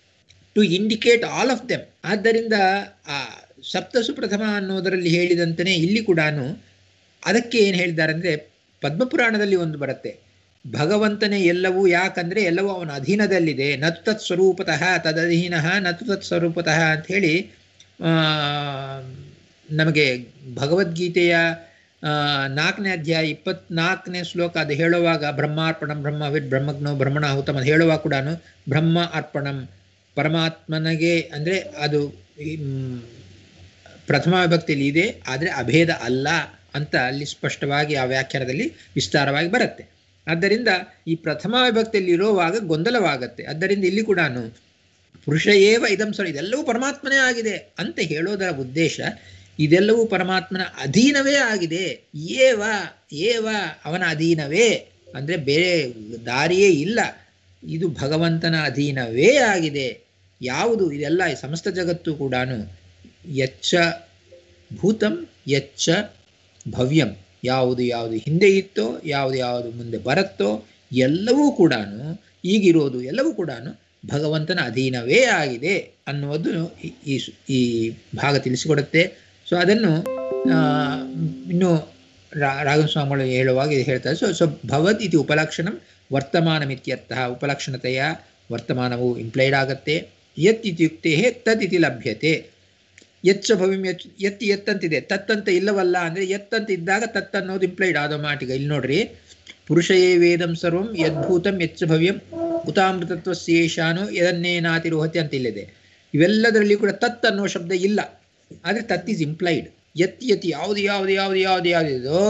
to indicate all of them ಆದ್ದರಿಂದ ಆ ಸಪ್ತಸು ಪ್ರಥಮ ಅನ್ನೋದರಲ್ಲಿ ಹೇಳಿದಂತೆಯೇ ಇಲ್ಲಿ ಕೂಡ ಅದಕ್ಕೆ ಏನು ಹೇಳಿದ್ದಾರೆ ಅಂದರೆ ಪದ್ಮಪುರಾಣದಲ್ಲಿ ಒಂದು ಬರುತ್ತೆ ಭಗವಂತನೇ ಎಲ್ಲವೂ ಯಾಕಂದ್ರೆ ಎಲ್ಲವೂ ಅವನ ಅಧೀನದಲ್ಲಿದೆ ನತು ತತ್ ಸ್ವರೂಪತಃ ತದಧೀನ ನತು ತತ್ ಸ್ವರೂಪತಃ ಅಂತ ಹೇಳಿ ಆ, ನಮಗೆ ಭಗವದ್ಗೀತೆಯ ಆ, ನಾಲ್ಕನೇ ಅಧ್ಯಾಯ ಇಪ್ಪತ್ನಾಲ್ಕನೇ ಶ್ಲೋಕ ಅದು ಹೇಳುವಾಗ ಬ್ರಹ್ಮಾರ್ಪಣಂ ಬ್ರಹ್ಮವಿದ್ ಬ್ರಹ್ಮಜ್ಞೋ ಬ್ರಹ್ಮಣಾಹುತಂ ಅದು ಹೇಳುವಾಗ ಕೂಡ ಬ್ರಹ್ಮ ಅರ್ಪಣಂ ಪರಮಾತ್ಮನಿಗೆ ಅಂದರೆ ಅದು ಈ, ಮ್, ಪ್ರಥಮ ವಿಭಕ್ತಿಯಲ್ಲಿ ಇದೆ ಆದರೆ ಅಭೇದ ಅಲ್ಲ ಅಂತ ಅಲ್ಲಿ ಸ್ಪಷ್ಟವಾಗಿ ಆ ವ್ಯಾಖ್ಯಾನದಲ್ಲಿ ವಿಸ್ತಾರವಾಗಿ ಬರುತ್ತೆ ಆದ್ದರಿಂದ ಈ ಪ್ರಥಮ ವಿಭಕ್ತಿಯಲ್ಲಿ ಇರುವಾಗ ಗೊಂದಲವಾಗತ್ತೆ ಆದ್ದರಿಂದ ಇಲ್ಲಿ ಕೂಡ ಪುರುಷ ಏವ ಇದಂ ಸರ್ ಇದೆಲ್ಲವೂ ಪರಮಾತ್ಮನೇ ಆಗಿದೆ ಅಂತ ಹೇಳೋದರ ಉದ್ದೇಶ ಇದೆಲ್ಲವೂ ಪರಮಾತ್ಮನ ಅಧೀನವೇ ಆಗಿದೆ ಏವ ಏವ ಅವನ ಅಧೀನವೇ ಅಂದರೆ ಬೇರೆ ದಾರಿಯೇ ಇಲ್ಲ ಇದು ಭಗವಂತನ ಅಧೀನವೇ ಆಗಿದೆ ಯಾವುದು ಇದೆಲ್ಲ ಈ ಸಮಸ್ತ ಜಗತ್ತು ಕೂಡ ಯಚ್ಚ ಭೂತಂ ಯಚ್ಚ ಭವ್ಯಂ ಯಾವುದು ಯಾವುದು ಹಿಂದೆ ಇತ್ತೋ ಯಾವುದು ಯಾವುದು ಮುಂದೆ ಬರುತ್ತೋ ಎಲ್ಲವೂ ಕೂಡ ಈಗಿರೋದು ಎಲ್ಲವೂ ಕೂಡ ಭಗವಂತನ ಅಧೀನವೇ ಆಗಿದೆ ಅನ್ನುವುದು ಈ- ಈ ಸು- ಈ ಭಾಗ ತಿಳಿಸಿಕೊಡುತ್ತೆ ಸೊ ಅದನ್ನು ಆ, ಇನ್ನು ರಾ- ರಾಘವ ಸ್ವಾಮಿಗಳು ಹೇಳುವಾಗ ಇದು ಹೇಳ್ತಾರೆ ಸೊ ಸೊ ಭವದ್ ಇದು ಉಪಲಕ್ಷಣಂ ವರ್ತಮಾನಮಿತ್ಯರ್ಥ ಉಪಲಕ್ಷಣತೆಯ ವರ್ತಮಾನವು ಇಂಪ್ಲೈಡ್ ಆಗುತ್ತೆ ಯತ್ ಇತ್ಯುಕ್ತೆ ತದ್ ಇತಿ ಲಭ್ಯತೆ ಎಚ್ಚ ಭವಿಮ್ ಎಚ್ ಎತ್ತಿ ಎತ್ತಂತಿದೆ ತತ್ತಂತ ಇಲ್ಲವಲ್ಲ ಅಂದರೆ ಎತ್ತಂತ ಇದ್ದಾಗ ತತ್ ಅನ್ನೋದು ಇಂಪ್ಲೈಡ್ ಆಟೋಮ್ಯಾಟಿಕ್ ಇಲ್ಲಿ ನೋಡ್ರಿ ಪುರುಷಯೇ ವೇದಂ ಸರ್ವಂ ಯದ್ಭೂತಂ ಎಚ್ಚ ಭವ್ಯಂ ಉತಾಮೃತತ್ವ ಶೇಷಾನು ಯದನ್ನೇನಾತಿರೋಹತಿ ಅಂತ ಇಲ್ಲಿದೆ ಇವೆಲ್ಲದರಲ್ಲಿ ಕೂಡ ತತ್ ಅನ್ನೋ ಶಬ್ದ ಇಲ್ಲ ಆದರೆ ತತ್ ಈಸ್ ಇಂಪ್ಲೈಡ್ ಎತ್ತಿ ಎತ್ತಿ ಯಾವುದು ಯಾವುದು ಯಾವುದು ಯಾವುದು ಯಾವುದಿದೋ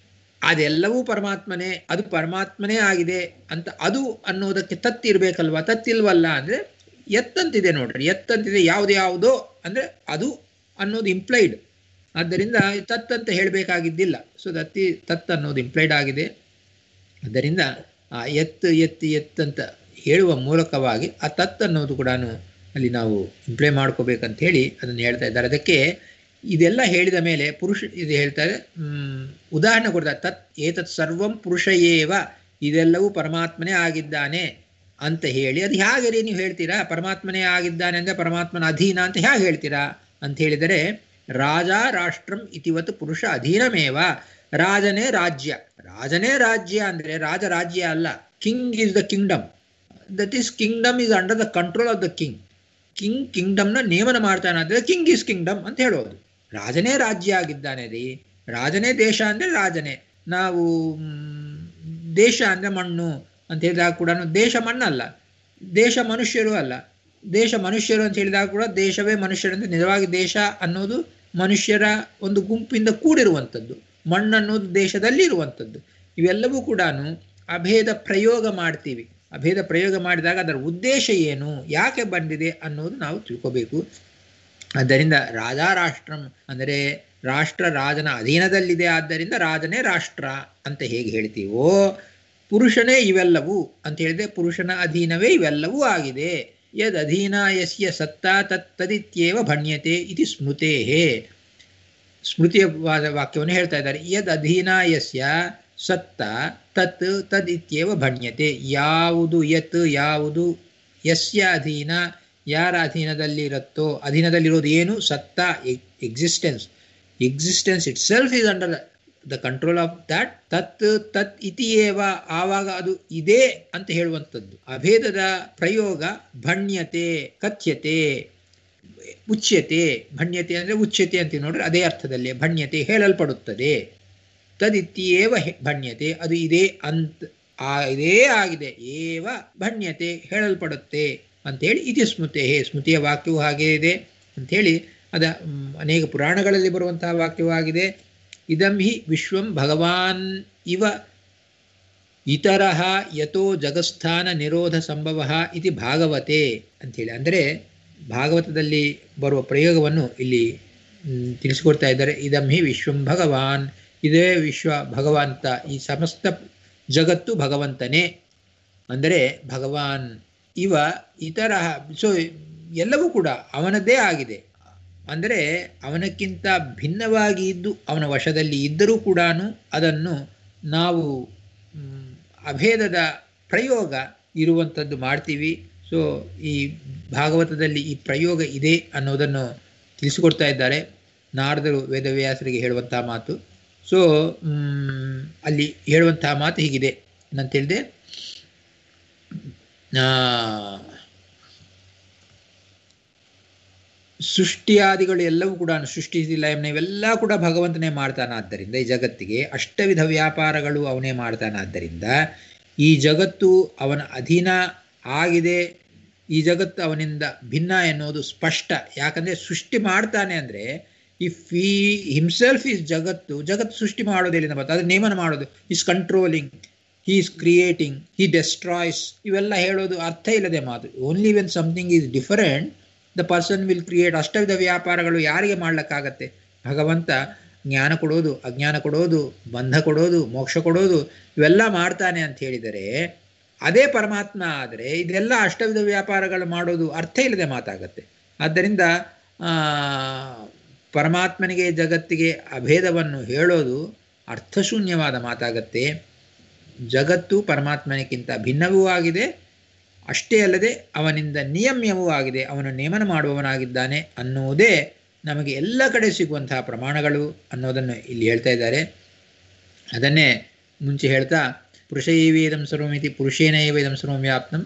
ಅದೆಲ್ಲವೂ ಪರಮಾತ್ಮನೇ ಅದು ಪರಮಾತ್ಮನೇ ಆಗಿದೆ ಅಂತ ಅದು ಅನ್ನೋದಕ್ಕೆ ತತ್ ಇರಬೇಕಲ್ವಾ ತತ್ತಿಲ್ವಲ್ಲ ಅಂದರೆ ಎತ್ತಂತಿದೆ ನೋಡ್ರಿ ಎತ್ತಂತಿದೆ ಯಾವುದು ಯಾವುದೋ ಅಂದರೆ ಅದು ಅನ್ನೋದು ಇಂಪ್ಲೈಡ್ ಆದ್ದರಿಂದ ತತ್ ಅಂತ ಹೇಳಬೇಕಾಗಿದ್ದಿಲ್ಲ ಸೊ ದತ್ತಿ ತತ್ ಅನ್ನೋದು ಇಂಪ್ಲೈಡ್ ಆಗಿದೆ ಆದ್ದರಿಂದ ಆ ಎತ್ತು ಎತ್ತಿ ಎತ್ತಂತ ಹೇಳುವ ಮೂಲಕವಾಗಿ ಆ ತತ್ ಅನ್ನೋದು ಕೂಡ ಅಲ್ಲಿ ನಾವು ಇಂಪ್ಲೈ ಮಾಡ್ಕೋಬೇಕಂತ ಹೇಳಿ ಅದನ್ನು ಹೇಳ್ತಾ ಇದ್ದಾರೆ ಅದಕ್ಕೆ ಇದೆಲ್ಲ ಹೇಳಿದ ಮೇಲೆ ಪುರುಷ ಇದು ಹೇಳ್ತಾರೆ ಹ್ಮ್, ಉದಾಹರಣೆ ಕೊಡ್ತಾರೆ ತತ್ ಏತತ್ ಸರ್ವಂ ಪುರುಷ ಏವ ಇದೆಲ್ಲವೂ ಪರಮಾತ್ಮನೇ ಆಗಿದ್ದಾನೆ ಅಂತ ಹೇಳಿ ಅದು ಹೇಗೆ ರೀ ನೀವು ಹೇಳ್ತೀರಾ ಪರಮಾತ್ಮನೇ ಆಗಿದ್ದಾನೆ ಅಂದರೆ ಪರಮಾತ್ಮನ ಅಧೀನ ಅಂತ ಹೇಗೆ ಹೇಳ್ತೀರಾ ಅಂತ ಹೇಳಿದರೆ ರಾಜ ರಾಷ್ಟ್ರಂ ಇತಿವತ್ತು ಪುರುಷ ಅಧೀನಮೇವ ರಾಜನೇ ರಾಜ್ಯ ರಾಜನೇ ರಾಜ್ಯ ಅಂದರೆ ರಾಜ ರಾಜ್ಯ ಅಲ್ಲ king is the kingdom that is kingdom is under the control of the king king ಕಿಂಗ್ಡಮ್ನ ನೇಮನ ಮಾಡ್ತಾನೆ ಅಂದರೆ ಕಿಂಗ್ ಈಸ್ ಕಿಂಗ್ಡಮ್ ಅಂತ ಹೇಳೋದು ರಾಜನೇ ರಾಜ್ಯ ಆಗಿದ್ದಾನೆ ರೀ ರಾಜನೇ ದೇಶ ಅಂದರೆ ರಾಜನೇ ನಾವು ಮ್, ದೇಶ ಅಂದರೆ ಮಣ್ಣು ಅಂತ ಹೇಳಿದಾಗ ಕೂಡ ದೇಶ ಮಣ್ಣಲ್ಲ ದೇಶ ಮನುಷ್ಯರು ಅಲ್ಲ ದೇಶ ಮನುಷ್ಯರು ಅಂತ ಹೇಳಿದಾಗ ಕೂಡ ದೇಶವೇ ಮನುಷ್ಯರಂತೆ ನಿಜವಾಗಿ ದೇಶ ಅನ್ನೋದು ಮನುಷ್ಯರ ಒಂದು ಗುಂಪಿಂದ ಕೂಡಿರುವಂಥದ್ದು ಮಣ್ಣು ಅನ್ನೋದು ದೇಶದಲ್ಲಿ ಇರುವಂಥದ್ದು ಇವೆಲ್ಲವೂ ಕೂಡ ಅಭೇದ ಪ್ರಯೋಗ ಮಾಡ್ತೀವಿ ಅಭೇದ ಪ್ರಯೋಗ ಮಾಡಿದಾಗ ಅದರ ಉದ್ದೇಶ ಏನು ಯಾಕೆ ಬಂದಿದೆ ಅನ್ನೋದು ನಾವು ತಿಳ್ಕೋಬೇಕು ಆದ್ದರಿಂದ ರಾಜಾ ರಾಷ್ಟ್ರಂ ಅಂದರೆ ರಾಷ್ಟ್ರ ರಾಜನ ಅಧೀನದಲ್ಲಿದೆ ಆದ್ದರಿಂದ ರಾಜನೇ ರಾಷ್ಟ್ರ ಅಂತ ಹೇಗೆ ಹೇಳ್ತೀವೋ ಪುರುಷನೇ ಇವೆಲ್ಲವೂ ಅಂತ ಹೇಳಿದ್ರೆ ಪುರುಷನ ಅಧೀನವೇ ಇವೆಲ್ಲವೂ ಆಗಿದೆ ಯದ್ ಅಧೀನ ಯಸ್ಯ ಸತ್ತ ತತ್ ತದಿತ್ಯೇವ ಭಣ್ಯತೆ ಇತಿ ಸ್ಮೃತೇ ಸ್ಮೃತಿಯ ವಾ- ವಾಕ್ಯವನ್ನು ಹೇಳ್ತಾ ಇದ್ದಾರೆ ಯದ್ ಅಧೀನ ಯಸ್ಯ ಸತ್ತ ತತ್ ತದ್ ಇತ್ಯೇವ ಭಣ್ಯತೆ ಯಾವುದು ಯತ್ ಯಾವುದು ಯಸ್ಯ ಅಧೀನ ಯಾರ ಅಧೀನದಲ್ಲಿರುತ್ತೋ ಅಧೀನದಲ್ಲಿರೋದು ಏನು ಸತ್ತ existence existence itself is under the control of that ತತ್ ತತ್ ಇತಿಯೇವ ಆವಾಗ ಅದು ಇದೆ ಅಂತ ಹೇಳುವಂಥದ್ದು ಅಭೇದದ ಪ್ರಯೋಗ ಭಣ್ಯತೆ ಕಥ್ಯತೆ ಉಚ್ಯತೆ ಭಣ್ಯತೆ ಅಂದರೆ ಉಚ್ಯತೆ ಅಂತ ನೋಡ್ರಿ ಅದೇ ಅರ್ಥದಲ್ಲಿ ಭಣ್ಯತೆ ಹೇಳಲ್ಪಡುತ್ತದೆ ತದಿತ್ಯೇವ ಹೆ- ಭಣ್ಯತೆ ಅದು ಇದೆ ಅಂತ ಆ ಇದೇ ಆಗಿದೆ ಏವ ಭಣ್ಯತೆ ಹೇಳಲ್ಪಡುತ್ತೆ ಅಂತೇಳಿ ಇತಿ ಸ್ಮೃತೆ ಸ್ಮೃತಿಯ ವಾಕ್ಯವು ಹಾಗೇ ಇದೆ ಅಂಥೇಳಿ ಅದ ಮ್, ಅನೇಕ ಪುರಾಣಗಳಲ್ಲಿ ಬರುವಂತಹ ವಾಕ್ಯವೂ ಆಗಿದೆ ಇದಂ ಹಿ ವಿಶ್ವಂ ಭಗವಾನ್ ಇವ ಇತರಃ ಯಥೋ ಜಗಸ್ಥಾನ ನಿರೋಧ ಸಂಭವ ಇತಿ ಭಾಗವತೆ ಅಂಥೇಳಿ ಅಂದರೆ ಭಾಗವತದಲ್ಲಿ ಬರುವ ಪ್ರಯೋಗವನ್ನು ಇಲ್ಲಿ ಮ್, ತಿಳಿಸಿಕೊಡ್ತಾ ಇದ್ದಾರೆ ಇದಂ ಹಿ ವಿಶ್ವಂ ಭಗವಾನ್ ಇದೇ ವಿಶ್ವ ಭಗವಂತ ಈ ಸಮಸ್ತ ಜಗತ್ತು ಭಗವಂತನೇ ಅಂದರೆ ಭಗವಾನ್ ಇವ ಇತರ ಸೊ ಎಲ್ಲವೂ ಕೂಡ ಅವನದ್ದೇ ಆಗಿದೆ ಅಂದರೆ ಅವನಕ್ಕಿಂತ ಭಿನ್ನವಾಗಿ ಇದ್ದು ಅವನ ವಶದಲ್ಲಿ ಇದ್ದರೂ ಕೂಡ ಅದನ್ನು ನಾವು ಮ್, ಅಭೇದದ ಪ್ರಯೋಗ ಇರುವಂಥದ್ದು ಮಾಡ್ತೀವಿ ಸೊ ಈ ಭಾಗವತದಲ್ಲಿ ಈ ಪ್ರಯೋಗ ಇದೆ ಅನ್ನೋದನ್ನು ತಿಳಿಸಿಕೊಡ್ತಾ ಇದ್ದಾರೆ ನಾರದರು ವೇದವ್ಯಾಸರಿಗೆ ಹೇಳುವಂತಹ ಮಾತು ಸೊ ಮ್, ಅಲ್ಲಿ ಹೇಳುವಂತಹ ಮಾತು ಹೀಗಿದೆ ಏನಂತ ಹೇಳಿದೆ ಸೃಷ್ಟಿಯಾದಿಗಳು ಎಲ್ಲವೂ ಕೂಡ ಸೃಷ್ಟಿ ಲಯನ ಇವೆಲ್ಲ ಕೂಡ ಭಗವಂತನೇ ಮಾಡ್ತಾನಾದ್ದರಿಂದ ಈ ಜಗತ್ತಿಗೆ ಅಷ್ಟವಿಧ ವ್ಯಾಪಾರಗಳು ಅವನೇ ಮಾಡ್ತಾನಾದ್ದರಿಂದ ಈ ಜಗತ್ತು ಅವನ ಅಧೀನ ಆಗಿದೆ ಈ ಜಗತ್ತು ಅವನಿಂದ ಭಿನ್ನ ಎನ್ನುವುದು ಸ್ಪಷ್ಟ ಯಾಕಂದರೆ ಸೃಷ್ಟಿ ಮಾಡ್ತಾನೆ ಅಂದರೆ ಇಫ್ ಈ ಹಿಮ್ಸೆಲ್ಫ್ ಈಸ್ ಜಗತ್ತು ಜಗತ್ತು ಸೃಷ್ಟಿ ಮಾಡೋದಿಲ್ಲ ಬರ್ತದೆ ಅದು ನೇಮನ ಮಾಡೋದು is controlling he is creating he destroys ಇವೆಲ್ಲ ಹೇಳೋದು ಅರ್ಥ ಇಲ್ಲದೆ ಮಾತು only when something is different the person will create ಅಷ್ಟವಿಧ ವ್ಯಾಪಾರಗಳು ಯಾರಿಗೆ ಮಾಡ್ಲಿಕ್ಕಾಗತ್ತೆ ಭಗವಂತ ಜ್ಞಾನ ಕೊಡೋದು ಅಜ್ಞಾನ ಕೊಡೋದು ಬಂಧ ಕೊಡೋದು ಮೋಕ್ಷ ಕೊಡೋದು ಇವೆಲ್ಲ ಮಾಡ್ತಾನೆ ಅಂತ ಹೇಳಿದರೆ ಅದೇ ಪರಮಾತ್ಮ ಆದರೆ ಇದೆಲ್ಲ ಅಷ್ಟವಿಧ ವ್ಯಾಪಾರಗಳು ಮಾಡೋದು ಅರ್ಥ ಇಲ್ಲದೆ ಮಾತಾಗತ್ತೆ ಆದ್ದರಿಂದ ಪರಮಾತ್ಮನಿಗೆ ಜಗತ್ತಿಗೆ ಅಭೇದವನ್ನು ಹೇಳೋದು ಅರ್ಥಶೂನ್ಯವಾದ ಮಾತಾಗತ್ತೆ ಜಗತ್ತು ಪರಮಾತ್ಮನಿಗಿಂತ ಭಿನ್ನವೂ ಆಗಿದೆ ಅಷ್ಟೇ ಅಲ್ಲದೆ ಅವನಿಂದ ನಿಯಮ್ಯವೂ ಆಗಿದೆ ಅವನು ನೇಮನ ಮಾಡುವವನಾಗಿದ್ದಾನೆ ಅನ್ನುವುದೇ ನಮಗೆ ಎಲ್ಲ ಕಡೆ ಸಿಗುವಂತಹ ಪ್ರಮಾಣಗಳು ಅನ್ನೋದನ್ನು ಇಲ್ಲಿ ಹೇಳ್ತಾ ಇದ್ದಾರೆ ಅದನ್ನೇ ಮುಂಚೆ ಹೇಳ್ತಾ ಪುರುಷೈವೇದಂ ಸರ್ವಮಿತಿ ಪುರುಷೇನೈವೇದಂ ಸರ್ವಂ ವ್ಯಾಪ್ತಂ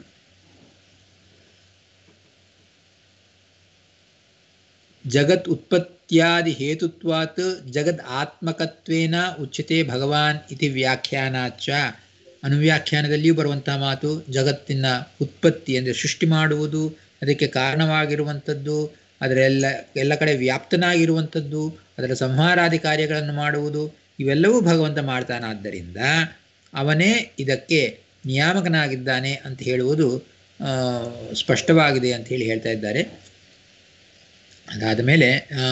ಜಗತ್ ಉತ್ಪತ್ತ್ಯಾದಿ ಹೇತುತ್ವಾತ್ ಜಗದ್ ಆತ್ಮಕತ್ವೇನ ಉಚ್ಯತೆ ಭಗವಾನ್ ಇತಿ ವ್ಯಾಖ್ಯಾನಾಚ ಅನುವ್ಯಾಖ್ಯಾನದಲ್ಲಿಯೂ ಬರುವಂತಹ ಮಾತು ಜಗತ್ತಿನ ಉತ್ಪತ್ತಿ ಅಂದರೆ ಸೃಷ್ಟಿ ಮಾಡುವುದು ಅದಕ್ಕೆ ಕಾರಣವಾಗಿರುವಂಥದ್ದು ಅದರ ಎಲ್ಲ ಎಲ್ಲ ಕಡೆ ವ್ಯಾಪ್ತನಾಗಿರುವಂಥದ್ದು ಅದರ ಸಂಹಾರಾದಿ ಕಾರ್ಯಗಳನ್ನು ಮಾಡುವುದು ಇವೆಲ್ಲವೂ ಭಗವಂತ ಮಾಡ್ತಾನಾದ್ದರಿಂದ ಅವನೇ ಇದಕ್ಕೆ ನಿಯಾಮಕನಾಗಿದ್ದಾನೆ ಅಂತ ಹೇಳುವುದು ಸ್ಪಷ್ಟವಾಗಿದೆ ಅಂತ ಹೇಳಿ ಹೇಳ್ತಾ ಇದ್ದಾರೆ ಅದಾದ ಮೇಲೆ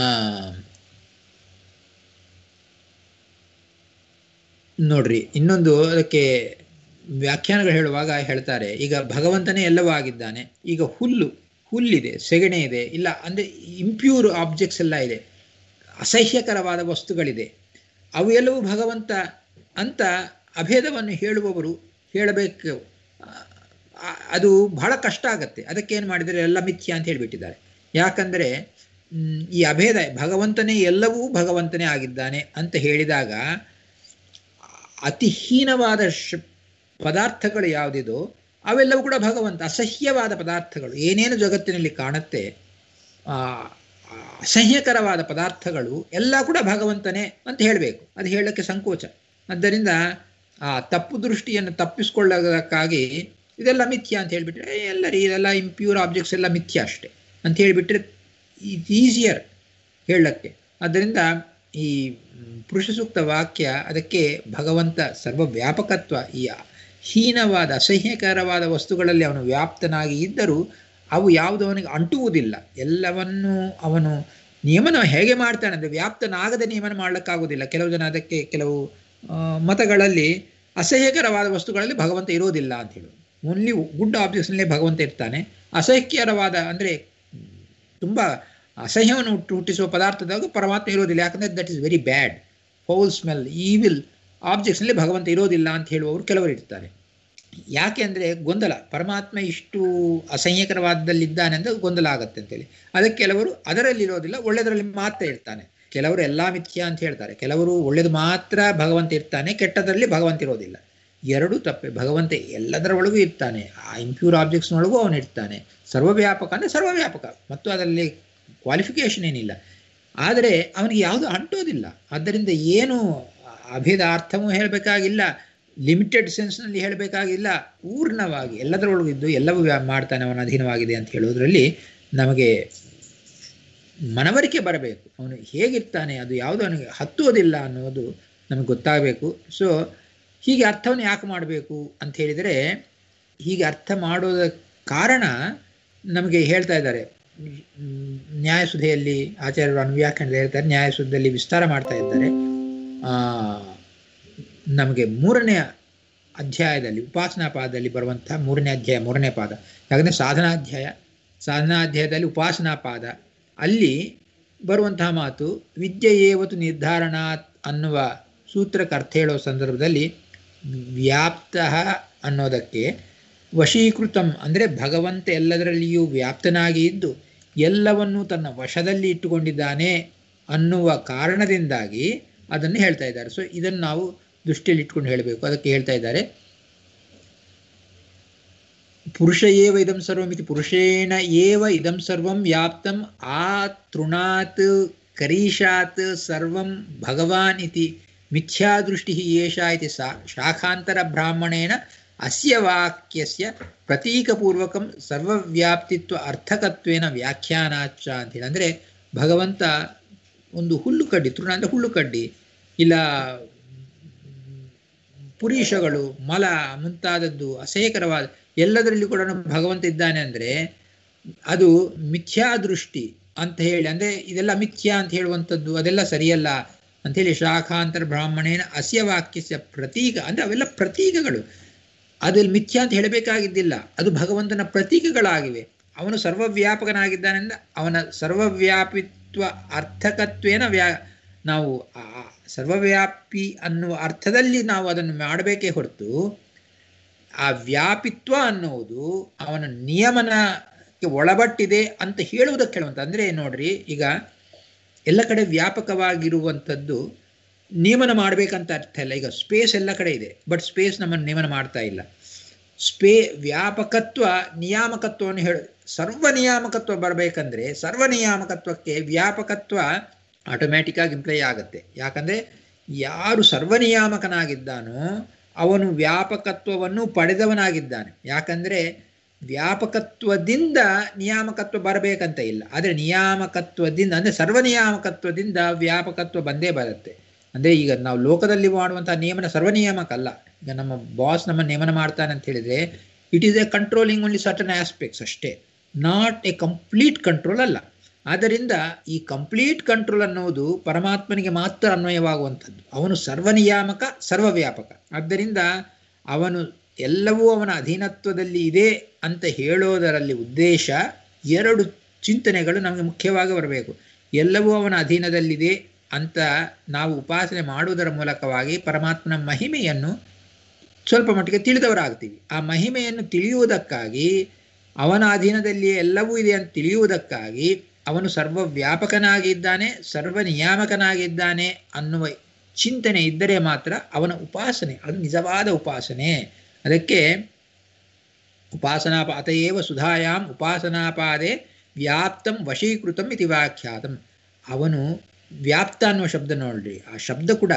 ನೋಡ್ರಿ ಇನ್ನೊಂದು ಅದಕ್ಕೆ ವ್ಯಾಖ್ಯಾನಗಳು ಹೇಳುವಾಗ ಹೇಳ್ತಾರೆ ಈಗ ಭಗವಂತನೇ ಎಲ್ಲವೂ ಆಗಿದ್ದಾನೆ ಈಗ ಹುಲ್ಲು ಹುಲ್ಲಿದೆ ಸೆಗಣೆ ಇದೆ ಇಲ್ಲ ಅಂದರೆ ಇಂಪ್ಯೂರ್ ಆಬ್ಜೆಕ್ಟ್ಸ್ ಎಲ್ಲ ಇದೆ ಅಸಹ್ಯಕರವಾದ ವಸ್ತುಗಳಿದೆ ಅವು ಎಲ್ಲವೂ ಭಗವಂತ ಅಂತ ಅಭೇದವನ್ನು ಹೇಳುವವರು ಹೇಳಬೇಕು ಅದು ಬಹಳ ಕಷ್ಟ ಆಗತ್ತೆ ಅದಕ್ಕೇನು ಮಾಡಿದರೆ ಎಲ್ಲ ಮಿಥ್ಯ ಅಂತ ಹೇಳಿಬಿಟ್ಟಿದ್ದಾರೆ ಯಾಕಂದರೆ ಈ ಅಭೇದ ಭಗವಂತನೇ ಎಲ್ಲವೂ ಭಗವಂತನೇ ಆಗಿದ್ದಾನೆ ಅಂತ ಹೇಳಿದಾಗ ಅತಿಹೀನವಾದ ಶ ಪದಾರ್ಥಗಳು ಯಾವುದಿದೋ ಅವೆಲ್ಲವೂ ಕೂಡ ಭಗವಂತ ಅಸಹ್ಯವಾದ ಪದಾರ್ಥಗಳು ಏನೇನು ಜಗತ್ತಿನಲ್ಲಿ ಕಾಣುತ್ತೆ ಅಸಹ್ಯಕರವಾದ ಪದಾರ್ಥಗಳು ಎಲ್ಲ ಕೂಡ ಭಗವಂತನೇ ಅಂತ ಹೇಳಬೇಕು ಅದು ಹೇಳೋಕ್ಕೆ ಸಂಕೋಚ ಆದ್ದರಿಂದ ಆ ತಪ್ಪು ದೃಷ್ಟಿಯನ್ನು ತಪ್ಪಿಸ್ಕೊಳ್ಳೋದಕ್ಕಾಗಿ ಇದೆಲ್ಲ ಮಿಥ್ಯ ಅಂತ ಹೇಳಿಬಿಟ್ರೆ ಎಲ್ಲ ರೀ ಇದೆಲ್ಲ ಇಂಪ್ಯೂರ್ ಆಬ್ಜೆಕ್ಟ್ಸ್ ಎಲ್ಲ ಮಿಥ್ಯ ಅಷ್ಟೇ ಅಂತ ಹೇಳಿಬಿಟ್ರೆ ಇಟ್ ಈಸಿಯರ್ ಹೇಳಕ್ಕೆ ಆದ್ದರಿಂದ ಈ ಪುರುಷ ಸೂಕ್ತ ವಾಕ್ಯ ಅದಕ್ಕೆ ಭಗವಂತ ಸರ್ವವ್ಯಾಪಕತ್ವ ಈ ಹೀನವಾದ ಅಸಹ್ಯಕರವಾದ ವಸ್ತುಗಳಲ್ಲಿ ಅವನು ವ್ಯಾಪ್ತನಾಗಿ ಇದ್ದರೂ ಅವು ಯಾವುದು ಅವನಿಗೆ ಅಂಟುವುದಿಲ್ಲ ಎಲ್ಲವನ್ನೂ ಅವನು ನಿಯಮನ ಹೇಗೆ ಮಾಡ್ತಾನೆ ಅಂದರೆ ವ್ಯಾಪ್ತನಾಗದೆ ನಿಯಮನ ಮಾಡಲಿಕ್ಕಾಗೋದಿಲ್ಲ ಕೆಲವು ಜನ ಅದಕ್ಕೆ ಕೆಲವು ಮತಗಳಲ್ಲಿ ಅಸಹ್ಯಕರವಾದ ವಸ್ತುಗಳಲ್ಲಿ ಭಗವಂತ ಇರೋದಿಲ್ಲ ಅಂತ ಹೇಳುವುದು ಓನ್ಲಿ ಗುಡ್ ಆಬ್ಜೆಕ್ಟ್ಸ್ನಲ್ಲೇ ಭಗವಂತ ಇರ್ತಾನೆ ಅಸಹ್ಯಕರವಾದ ಅಂದರೆ ತುಂಬ ಅಸಹ್ಯವನ್ನು ಹುಟ್ಟು ಹುಟ್ಟಿಸುವ ಪದಾರ್ಥದಾಗ ಪರಮಾತ್ಮ ಇರೋದಿಲ್ಲ ಯಾಕಂದರೆ that is very bad foul smell evil ಆಬ್ಜೆಕ್ಟ್ಸ್ನಲ್ಲಿ ಭಗವಂತ ಇರೋದಿಲ್ಲ ಅಂತ ಹೇಳುವವರು ಕೆಲವರು ಇರ್ತಾರೆ ಯಾಕೆ ಅಂದರೆ ಗೊಂದಲ ಪರಮಾತ್ಮ ಇಷ್ಟು ಅಸಹ್ಯಕರವಾದಲ್ಲಿದ್ದಾನೆ ಅಂತ ಗೊಂದಲ ಆಗುತ್ತೆ ಅಂತೇಳಿ ಅದಕ್ಕೆ ಕೆಲವರು ಅದರಲ್ಲಿ ಇರೋದಿಲ್ಲ ಒಳ್ಳೆಯದರಲ್ಲಿ ಮಾತ್ರ ಇರ್ತಾನೆ ಕೆಲವರು ಎಲ್ಲ ಮಿಥ್ಯ ಅಂತ ಹೇಳ್ತಾರೆ ಕೆಲವರು ಒಳ್ಳೆಯದು ಮಾತ್ರ ಭಗವಂತ ಇರ್ತಾನೆ ಕೆಟ್ಟದರಲ್ಲಿ ಭಗವಂತ ಇರೋದಿಲ್ಲ ಎರಡೂ ತಪ್ಪೆ ಭಗವಂತ ಎಲ್ಲದರ ಒಳಗೂ ಇರ್ತಾನೆ ಆ ಇಂಪ್ಯೂರ್ ಆಬ್ಜೆಕ್ಟ್ಸ್ನೊಳಗೂ ಅವನು ಇರ್ತಾನೆ ಸರ್ವವ್ಯಾಪಕ ಅಂದರೆ ಸರ್ವವ್ಯಾಪಕ ಮತ್ತು ಅದರಲ್ಲಿ ಕ್ವಾಲಿಫಿಕೇಶನ್ ಏನಿಲ್ಲ ಆದರೆ ಅವನಿಗೆ ಯಾವುದು ಅಂಟೋದಿಲ್ಲ ಆದ್ದರಿಂದ ಏನು ಅಭೇದ ಅರ್ಥವೂ ಹೇಳಬೇಕಾಗಿಲ್ಲ ಲಿಮಿಟೆಡ್ ಸೆನ್ಸ್ನಲ್ಲಿ ಹೇಳಬೇಕಾಗಿಲ್ಲ ಪೂರ್ಣವಾಗಿ ಎಲ್ಲದರೊಳಗೂ ಇದ್ದು ಎಲ್ಲವೂ ಮಾಡ್ತಾನೆ ಅವನ ಅಧೀನವಾಗಿದೆ ಅಂತ ಹೇಳೋದ್ರಲ್ಲಿ ನಮಗೆ ಮನವರಿಕೆ ಬರಬೇಕು ಅವನು ಹೇಗಿರ್ತಾನೆ ಅದು ಯಾವುದು ಅವನಿಗೆ ಹತ್ತುವುದಿಲ್ಲ ಅನ್ನೋದು ನಮಗೆ ಗೊತ್ತಾಗಬೇಕು ಸೊ ಹೀಗೆ ಅರ್ಥವನ್ನು ಯಾಕೆ ಮಾಡಬೇಕು ಅಂತ ಹೇಳಿದರೆ ಹೀಗೆ ಅರ್ಥ ಮಾಡೋದ ಕಾರಣ ನಮಗೆ ಹೇಳ್ತಾ ಇದ್ದಾರೆ ನ್ಯಾಯಸುಧೆಯಲ್ಲಿ ಆಚಾರ್ಯರು ಅನುವ್ಯಾಖ್ಯಾನದಲ್ಲಿ ಹೇಳ್ತಾರೆ ನ್ಯಾಯಸುಧದಲ್ಲಿ ವಿಸ್ತಾರ ಮಾಡ್ತಾ ಇದ್ದಾರೆ ನಮಗೆ ಮೂರನೆಯ ಅಧ್ಯಾಯದಲ್ಲಿ ಉಪಾಸನಾ ಪಾದದಲ್ಲಿ ಬರುವಂತಹ ಮೂರನೇ ಅಧ್ಯಾಯ ಮೂರನೇ ಪಾದ ಯಾಕಂದರೆ ಸಾಧನಾಧ್ಯಾಯ ಸಾಧನಾಧ್ಯಾಯದಲ್ಲಿ ಉಪಾಸನಾ ಪಾದ ಅಲ್ಲಿ ಬರುವಂತಹ ಮಾತು ವಿದ್ಯೆ ಏವತ್ತು ನಿರ್ಧಾರಣ ಅನ್ನುವ ಸೂತ್ರಕ್ಕೆ ಅರ್ಥ ಹೇಳೋ ಸಂದರ್ಭದಲ್ಲಿ ವ್ಯಾಪ್ತ ಅನ್ನೋದಕ್ಕೆ ವಶೀಕೃತಂ ಅಂದರೆ ಭಗವಂತ ಎಲ್ಲದರಲ್ಲಿಯೂ ವ್ಯಾಪ್ತನಾಗಿ ಇದ್ದು ಎಲ್ಲವನ್ನೂ ತನ್ನ ವಶದಲ್ಲಿ ಇಟ್ಟುಕೊಂಡಿದ್ದಾನೆ ಅನ್ನುವ ಕಾರಣದಿಂದಾಗಿ ಅದನ್ನು ಹೇಳ್ತಾ ಇದ್ದಾರೆ ಸೊ ಇದನ್ನು ನಾವು ದೃಷ್ಟಿಯಲ್ಲಿ ಇಟ್ಕೊಂಡು ಹೇಳಬೇಕು ಅದಕ್ಕೆ ಹೇಳ್ತಾ ಇದ್ದಾರೆ ಪುರುಷ ಏವ ಇದಂ ಸರ್ವಮಿತಿ ಪುರುಷೇಣ ಏವ ಇದಂ ಸರ್ವಂ ವ್ಯಾಪ್ತಂ ಆ ತೃಣಾತ್ ಕರೀಶಾತ್ ಸರ್ವಂ ಭಗವಾನ್ ಇತಿ ಮಿಥ್ಯಾದೃಷ್ಟಿ ಏಷಾ ಇತಿ ಸಾ ಶಾಖಾಂತರ ಬ್ರಾಹ್ಮಣೇನ ಅಸ್ಯ ವಾಕ್ಯಸ್ಯ ಪ್ರತೀಕಪೂರ್ವಕಂ ಸರ್ವವ್ಯಾಪ್ತಿತ್ವ ಅರ್ಥಕತ್ವೇನ ವ್ಯಾಖ್ಯಾನಾಚ ಅಂತೇಳಿ ಅಂದರೆ ಭಗವಂತ ಒಂದು ಹುಲ್ಲು ಕಡ್ಡಿ ತೃಣ ಅಂದರೆ ಹುಲ್ಲು ಕಡ್ಡಿ ಇಲ್ಲ ಪುರೀಷಗಳು ಮಲ ಮುಂತಾದದ್ದು ಅಸಹ್ಯಕರವಾದ ಎಲ್ಲದರಲ್ಲಿ ಕೂಡ ಭಗವಂತ ಇದ್ದಾನೆ ಅಂದರೆ ಅದು ಮಿಥ್ಯಾದೃಷ್ಟಿ ಅಂತ ಹೇಳಿ ಅಂದರೆ ಇದೆಲ್ಲ ಮಿಥ್ಯಾ ಅಂತ ಹೇಳುವಂಥದ್ದು ಅದೆಲ್ಲ ಸರಿಯಲ್ಲ ಅಂಥೇಳಿ ಶಾಖಾಂತರ ಬ್ರಾಹ್ಮಣೇನ ಅಸ್ಯ ವಾಕ್ಯಸ್ಯ ಪ್ರತೀಕ ಅಂದರೆ ಅವೆಲ್ಲ ಪ್ರತೀಕಗಳು ಅದಲ್ಲಿ ಮಿಥ್ಯಾ ಅಂತ ಹೇಳಬೇಕಾಗಿದ್ದಿಲ್ಲ ಅದು ಭಗವಂತನ ಪ್ರತೀಕಗಳಾಗಿವೆ ಅವನು ಸರ್ವವ್ಯಾಪಕನಾಗಿದ್ದಾನೆಂದ ಅವನ ಸರ್ವವ್ಯಾಪಿತ್ವ ಅರ್ಥಕತ್ವೇನ ವ್ಯಾ ನಾವು ಆ ಸರ್ವವ್ಯಾಪಿ ಅನ್ನುವ ಅರ್ಥದಲ್ಲಿ ನಾವು ಅದನ್ನು ಮಾಡಬೇಕೇ ಹೊರತು ಆ ವ್ಯಾಪಿತ್ವ ಅನ್ನುವುದು ಅವನ ನಿಯಮನಕ್ಕೆ ಒಳಪಟ್ಟಿದೆ ಅಂತ ಹೇಳುವುದಕ್ಕೆ ಹೇಳುವಂತ ಅಂದರೆ ನೋಡ್ರಿ ಈಗ ಎಲ್ಲ ಕಡೆ ವ್ಯಾಪಕವಾಗಿರುವಂಥದ್ದು ನಿಯಮನ ಮಾಡಬೇಕಂತ ಅರ್ಥ ಇಲ್ಲ ಈಗ ಸ್ಪೇಸ್ ಎಲ್ಲ ಕಡೆ ಇದೆ ಬಟ್ ಸ್ಪೇಸ್ ನಮ್ಮನ್ನು ನಿಯಮನ ಮಾಡ್ತಾ ಇಲ್ಲ ಸ್ಪೇ ವ್ಯಾಪಕತ್ವ ನಿಯಾಮಕತ್ವವನ್ನು ಹೇಳ ಸರ್ವ ನಿಯಾಮಕತ್ವ ಬರಬೇಕಂದ್ರೆ ಸರ್ವ ನಿಯಾಮಕತ್ವಕ್ಕೆ ವ್ಯಾಪಕತ್ವ ಆಟೋಮ್ಯಾಟಿಕ್ ಆಗಿ ಇಂಪ್ಲೈ ಆಗುತ್ತೆ ಯಾಕಂದ್ರೆ ಯಾರು ಸರ್ವನಿಯಾಮಕನಾಗಿದ್ದಾನೋ ಅವನು ವ್ಯಾಪಕತ್ವವನ್ನು ಪಡೆದವನಾಗಿದ್ದಾನೆ ಯಾಕಂದ್ರೆ ವ್ಯಾಪಕತ್ವದಿಂದ ನಿಯಾಮಕತ್ವ ಬರಬೇಕಂತ ಇಲ್ಲ ಆದರೆ ನಿಯಾಮಕತ್ವದಿಂದ ಅಂದರೆ ಸರ್ವನಿಯಾಮಕತ್ವದಿಂದ ವ್ಯಾಪಕತ್ವ ಬಂದೇ ಬರುತ್ತೆ ಅಂದರೆ ಈಗ ನಾವು ಲೋಕದಲ್ಲಿ ಮಾಡುವಂತಹ ನಿಯಮನ ಸರ್ವನಿಯಾಮಕ ಅಲ್ಲ ಈಗ ನಮ್ಮ ಬಾಸ್ ನಮ್ಮ ನೇಮನ ಮಾಡ್ತಾನೆ ಅಂತ ಹೇಳಿದ್ರೆ it is a controlling only certain aspects ಅಷ್ಟೇ ನಾಟ್ ಎ ಕಂಪ್ಲೀಟ್ ಕಂಟ್ರೋಲ್ ಅಲ್ಲ ಆದ್ದರಿಂದ ಈ ಕಂಪ್ಲೀಟ್ ಕಂಟ್ರೋಲ್ ಅನ್ನೋದು ಪರಮಾತ್ಮನಿಗೆ ಮಾತ್ರ ಅನ್ವಯವಾಗುವಂಥದ್ದು ಅವನು ಸರ್ವನಿಯಾಮಕ ಸರ್ವವ್ಯಾಪಕ ಆದ್ದರಿಂದ ಅವನು ಎಲ್ಲವೂ ಅವನ ಅಧೀನತ್ವದಲ್ಲಿ ಇದೆ ಅಂತ ಹೇಳೋದರಲ್ಲಿ ಉದ್ದೇಶ ಎರಡು ಚಿಂತನೆಗಳು ನಮಗೆ ಮುಖ್ಯವಾಗಿ ಬರಬೇಕು ಎಲ್ಲವೂ ಅವನ ಅಧೀನದಲ್ಲಿದೆ ಅಂತ ನಾವು ಉಪಾಸನೆ ಮಾಡುವುದರ ಮೂಲಕವಾಗಿ ಪರಮಾತ್ಮನ ಮಹಿಮೆಯನ್ನು ಸ್ವಲ್ಪ ಮಟ್ಟಿಗೆ ತಿಳಿದವರಾಗ್ತೀವಿ ಆ ಮಹಿಮೆಯನ್ನು ತಿಳಿಯುವುದಕ್ಕಾಗಿ ಅವನ ಅಧೀನದಲ್ಲಿ ಎಲ್ಲವೂ ಇದೆ ಅಂತ ತಿಳಿಯುವುದಕ್ಕಾಗಿ ಅವನು ಸರ್ವವ್ಯಾಪಕನಾಗಿದ್ದಾನೆ ಸರ್ವ ನಿಯಾಮಕನಾಗಿದ್ದಾನೆ ಅನ್ನುವ ಚಿಂತನೆ ಇದ್ದರೆ ಮಾತ್ರ ಅವನ ಉಪಾಸನೆ ಅದು ನಿಜವಾದ ಉಪಾಸನೆ ಅದಕ್ಕೆ ಉಪಾಸನಾಪ ಅತಯೇವ ಸುಧಾಯಾಮ್ ಉಪಾಸನಾಪಾದೆ ವ್ಯಾಪ್ತಂ ವಶೀಕೃತಂ ಇತಿ ವ್ಯಾಖ್ಯಾತಂ ಅವನು ವ್ಯಾಪ್ತ ಅನ್ನುವ ಶಬ್ದ ನೋಡ್ರಿ ಆ ಶಬ್ದ ಕೂಡ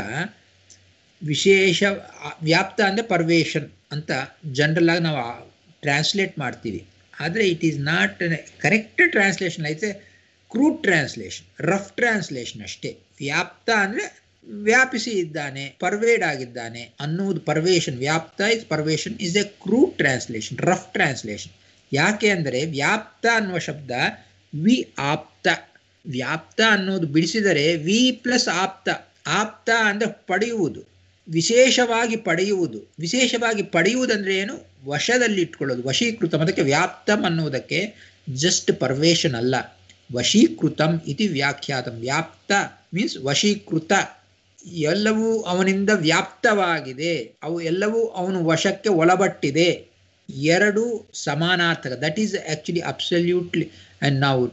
ವಿಶೇಷ ವ್ಯಾಪ್ತ ಅಂದರೆ ಪರ್ವೇಷನ್ ಅಂತ ಜನರಲ್ ಆಗಿ ನಾವು ಟ್ರಾನ್ಸ್ಲೇಟ್ ಮಾಡ್ತೀವಿ ಆದರೆ it is not correct translation ಐತೆ ಕ್ರೂಡ್ ಟ್ರಾನ್ಸ್ಲೇಷನ್ ರಫ್ ಟ್ರಾನ್ಸ್ಲೇಷನ್ ಅಷ್ಟೇ ವ್ಯಾಪ್ತ ಅಂದರೆ ವ್ಯಾಪಿಸಿ ಇದ್ದಾನೆ ಪರ್ವೇಡ್ ಆಗಿದ್ದಾನೆ ಅನ್ನುವುದು ಪರ್ವೇಷನ್ ವ್ಯಾಪ್ತ is pervasion is a crude translation rough translation ಯಾಕೆ ಅಂದರೆ ವ್ಯಾಪ್ತ ಅನ್ನುವ ಶಬ್ದ ವಿ ಆಪ್ತ ವ್ಯಾಪ್ತ ಅನ್ನೋದು ಬಿಡಿಸಿದರೆ ವಿ ಪ್ಲಸ್ ಆಪ್ತ ಆಪ್ತ ಅಂದರೆ ಪಡೆಯುವುದು ವಿಶೇಷವಾಗಿ ಪಡೆಯುವುದು ವಿಶೇಷವಾಗಿ ಪಡೆಯುವುದಂದ್ರೆ ಏನು ವಶದಲ್ಲಿ ಇಟ್ಕೊಳ್ಳೋದು ವಶೀಕೃತಂ ಅದಕ್ಕೆ ವ್ಯಾಪ್ತಂ ಅನ್ನುವುದಕ್ಕೆ ಜಸ್ಟ್ ಪರ್ವೇಷನ್ ಅಲ್ಲ ವಶೀಕೃತಂ ಇತಿ ವ್ಯಾಖ್ಯಾತಂ ವ್ಯಾಪ್ತ ಮೀನ್ಸ್ ವಶೀಕೃತ ಎಲ್ಲವೂ ಅವನಿಂದ ವ್ಯಾಪ್ತವಾಗಿದೆ ಅವು ಎಲ್ಲವೂ ಅವನು ವಶಕ್ಕೆ ಒಳಪಟ್ಟಿದೆ ಎರಡು ಸಮಾನಾರ್ಥಕ that is actually absolutely and ನಾವು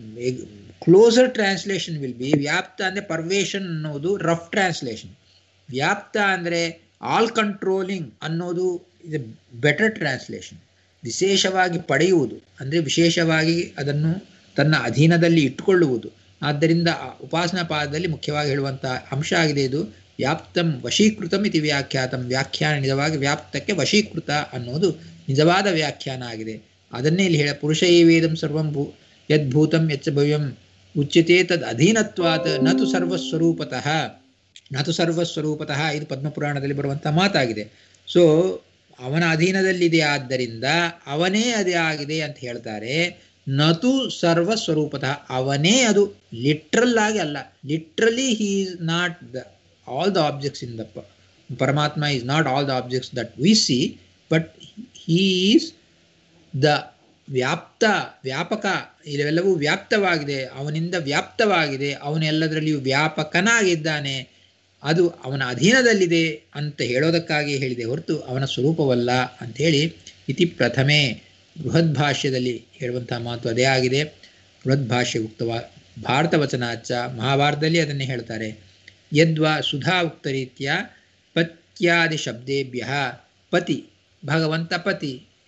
ಕ್ಲೋಸರ್ ಟ್ರಾನ್ಸ್ಲೇಷನ್ ವಿಲ್ ಬಿ ವ್ಯಾಪ್ತ ಅಂದರೆ ಪರ್ವೇಷನ್ ಅನ್ನೋದು ರಫ್ ಟ್ರಾನ್ಸ್ಲೇಷನ್ ವ್ಯಾಪ್ತ ಅಂದರೆ ಆಲ್ ಕಂಟ್ರೋಲಿಂಗ್ ಅನ್ನೋದು ಇದು ಬೆಟರ್ ಟ್ರಾನ್ಸ್ಲೇಷನ್ ವಿಶೇಷವಾಗಿ ಪಡೆಯುವುದು ಅಂದರೆ ವಿಶೇಷವಾಗಿ ಅದನ್ನು ತನ್ನ ಅಧೀನದಲ್ಲಿ ಇಟ್ಟುಕೊಳ್ಳುವುದು ಆದ್ದರಿಂದ ಉಪಾಸನಾ ಪಾದದಲ್ಲಿ ಮುಖ್ಯವಾಗಿ ಹೇಳುವಂಥ ಅಂಶ ಆಗಿದೆ ಇದು ವ್ಯಾಪ್ತಂ ವಶೀಕೃತಂ ಇತಿ ವ್ಯಾಖ್ಯಾತಂ ವ್ಯಾಖ್ಯಾನ ನಿಜವಾಗಿ ವ್ಯಾಪ್ತಕ್ಕೆ ವಶೀಕೃತ ಅನ್ನೋದು ನಿಜವಾದ ವ್ಯಾಖ್ಯಾನ ಆಗಿದೆ ಅದನ್ನೇ ಇಲ್ಲಿ ಹೇಳ ಪುರುಷ ಏವೇದಂ ಸರ್ವಂ ಭೂ ಯದ್ಭೂತಂ ಯಚ್ಚ ಭವ್ಯಂ ಉಚ್ಯತೆ ತದ್ ಅಧೀನತ್ವಾತ್ ನತು ಸರ್ವಸ್ವರೂಪತಃ ನತು ಸರ್ವಸ್ವರೂಪತಃ ಇದು ಪದ್ಮಪುರಾಣದಲ್ಲಿ ಬರುವಂಥ ಮಾತಾಗಿದೆ ಸೊ ಅವನ ಅಧೀನದಲ್ಲಿದೆ ಆದ್ದರಿಂದ ಅವನೇ ಅದೇ ಆಗಿದೆ ಅಂತ ಹೇಳ್ತಾರೆ ನತು ಸರ್ವಸ್ವರೂಪತಃ ಅವನೇ ಅದು ಲಿಟ್ರಲ್ ಆಗಿ ಅಲ್ಲ literally he is not the all the objects in the Paramatma is not all the objects that we see but he is the ವ್ಯಾಪ್ತ ವ್ಯಾಪಕ ಇವೆಲ್ಲವೂ ವ್ಯಾಪ್ತವಾಗಿದೆ ಅವನಿಂದ ವ್ಯಾಪ್ತವಾಗಿದೆ ಅವನೆಲ್ಲದರಲ್ಲಿಯೂ ವ್ಯಾಪಕನಾಗಿದ್ದಾನೆ ಅದು ಅವನ ಅಧೀನದಲ್ಲಿದೆ ಅಂತ ಹೇಳೋದಕ್ಕಾಗಿ ಹೇಳಿದೆ ಹೊರತು ಅವನ ಸ್ವರೂಪವಲ್ಲ ಅಂಥೇಳಿ ಇತಿ ಪ್ರಥಮೆ ಬೃಹದ್ ಭಾಷ್ಯದಲ್ಲಿ ಹೇಳುವಂತಹ ಮಾತು ಅದೇ ಆಗಿದೆ ಬೃಹದ್ ಭಾಷ್ಯ ಉಕ್ತವ ಭಾರತ ವಚನಾಚ ಮಹಾಭಾರತದಲ್ಲಿ ಅದನ್ನೇ ಹೇಳ್ತಾರೆ ಯದ್ವಾ ಸುಧಾ ಉಕ್ತ ರೀತ್ಯ ಪತ್ಯಾದಿ ಶಬ್ದೇಭ್ಯ ಪತಿ ಭಗವಂತ ಪತಿ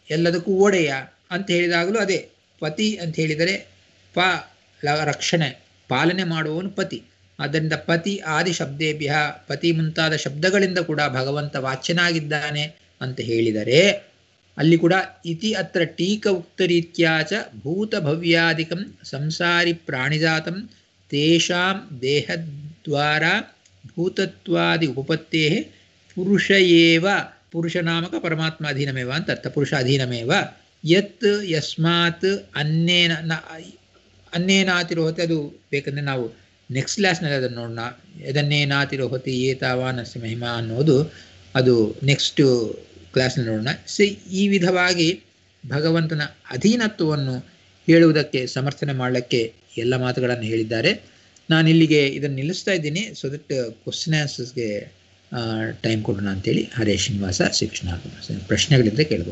ಎಲ್ಲದಕ್ಕೂ ಒಡೆಯ ಅಂತ ಹೇಳಿದಾಗಲೂ ಅದೇ ಪತಿ ಅಂತ ಹೇಳಿದರೆ ಪ ಲ- ರಕ್ಷಣೆ ಪಾಲನೆ ಮಾಡುವವನು ಪತಿ ಆದ್ದರಿಂದ ಪತಿ ಆದಿ ಶಬ್ದೇಭ್ಯ ಪತಿ ಮುಂತಾದ ಶಬ್ದಗಳಿಂದ ಕೂಡ ಭಗವಂತ ವಾಚ್ಯನಾಗಿದ್ದಾನೆ ಅಂತ ಹೇಳಿದರೆ ಅಲ್ಲಿ ಕೂಡ ಇತಿ ಅತ್ರ ಟೀಕ ಉಕ್ತರೀತ್ಯಾ ಚ ಭೂತಭವ್ಯಾದಿಕಂ ಸಂಸಾರಿ ಪ್ರಾಣಿಜಾತಂ ತೇಷಾಂ ದೇಹದ್ವಾರ ಭೂತತ್ವಾದಿ ಉಪಪತ್ತೇ ಪುರುಷ ಏವ ಪುರುಷನಾಮಕ ಪರಮಾತ್ಮ ಅಧೀನಮೇವ ಅಂತ ಅರ್ಥ ಪುರುಷ ಅಧೀನಮೇವ ಯತ್ ಯಸ್ಮಾತ್ ಅನ್ನೇನ ನ- ಅನ್ನೇನಾತಿರೋಹತಿ ಅದು ಬೇಕಂದ್ರೆ ನಾವು ನೆಕ್ಸ್ಟ್ ಕ್ಲಾಸ್ನಲ್ಲಿ ಅದನ್ನು ನೋಡೋಣ ಎದನ್ನೇನಾತಿರೋಹತಿ ಏತಾವಾನಸ್ಯ ಮಹಿಮಾ ಅನ್ನೋದು ಅದು ನೆಕ್ಸ್ಟ್ ಕ್ಲಾಸ್ನಲ್ಲಿ ನೋಡೋಣ ಸೊ ಈ ವಿಧವಾಗಿ ಭಗವಂತನ ಅಧೀನತ್ವವನ್ನು ಹೇಳುವುದಕ್ಕೆ ಸಮರ್ಥನೆ ಮಾಡಲಿಕ್ಕೆ ಎಲ್ಲ ಮಾತುಗಳನ್ನು ಹೇಳಿದ್ದಾರೆ ನಾನು ಇಲ್ಲಿಗೆ ಇದನ್ನು ನಿಲ್ಲಿಸ್ತಾ ಇದ್ದೀನಿ ಸೊ ದಟ್ ಕ್ವಶನ್ ಆನ್ಸರ್ಸ್ಗೆ ಟೈಮ್ ಕೊಡೋಣ ಅಂತೇಳಿ ಹರೇ ಶ್ರೀನಿವಾಸ ಶ್ರೀಕೃಷ್ಣ ಪ್ರಶ್ನೆಗಳಿಂದ ಕೇಳ್ಬೋದು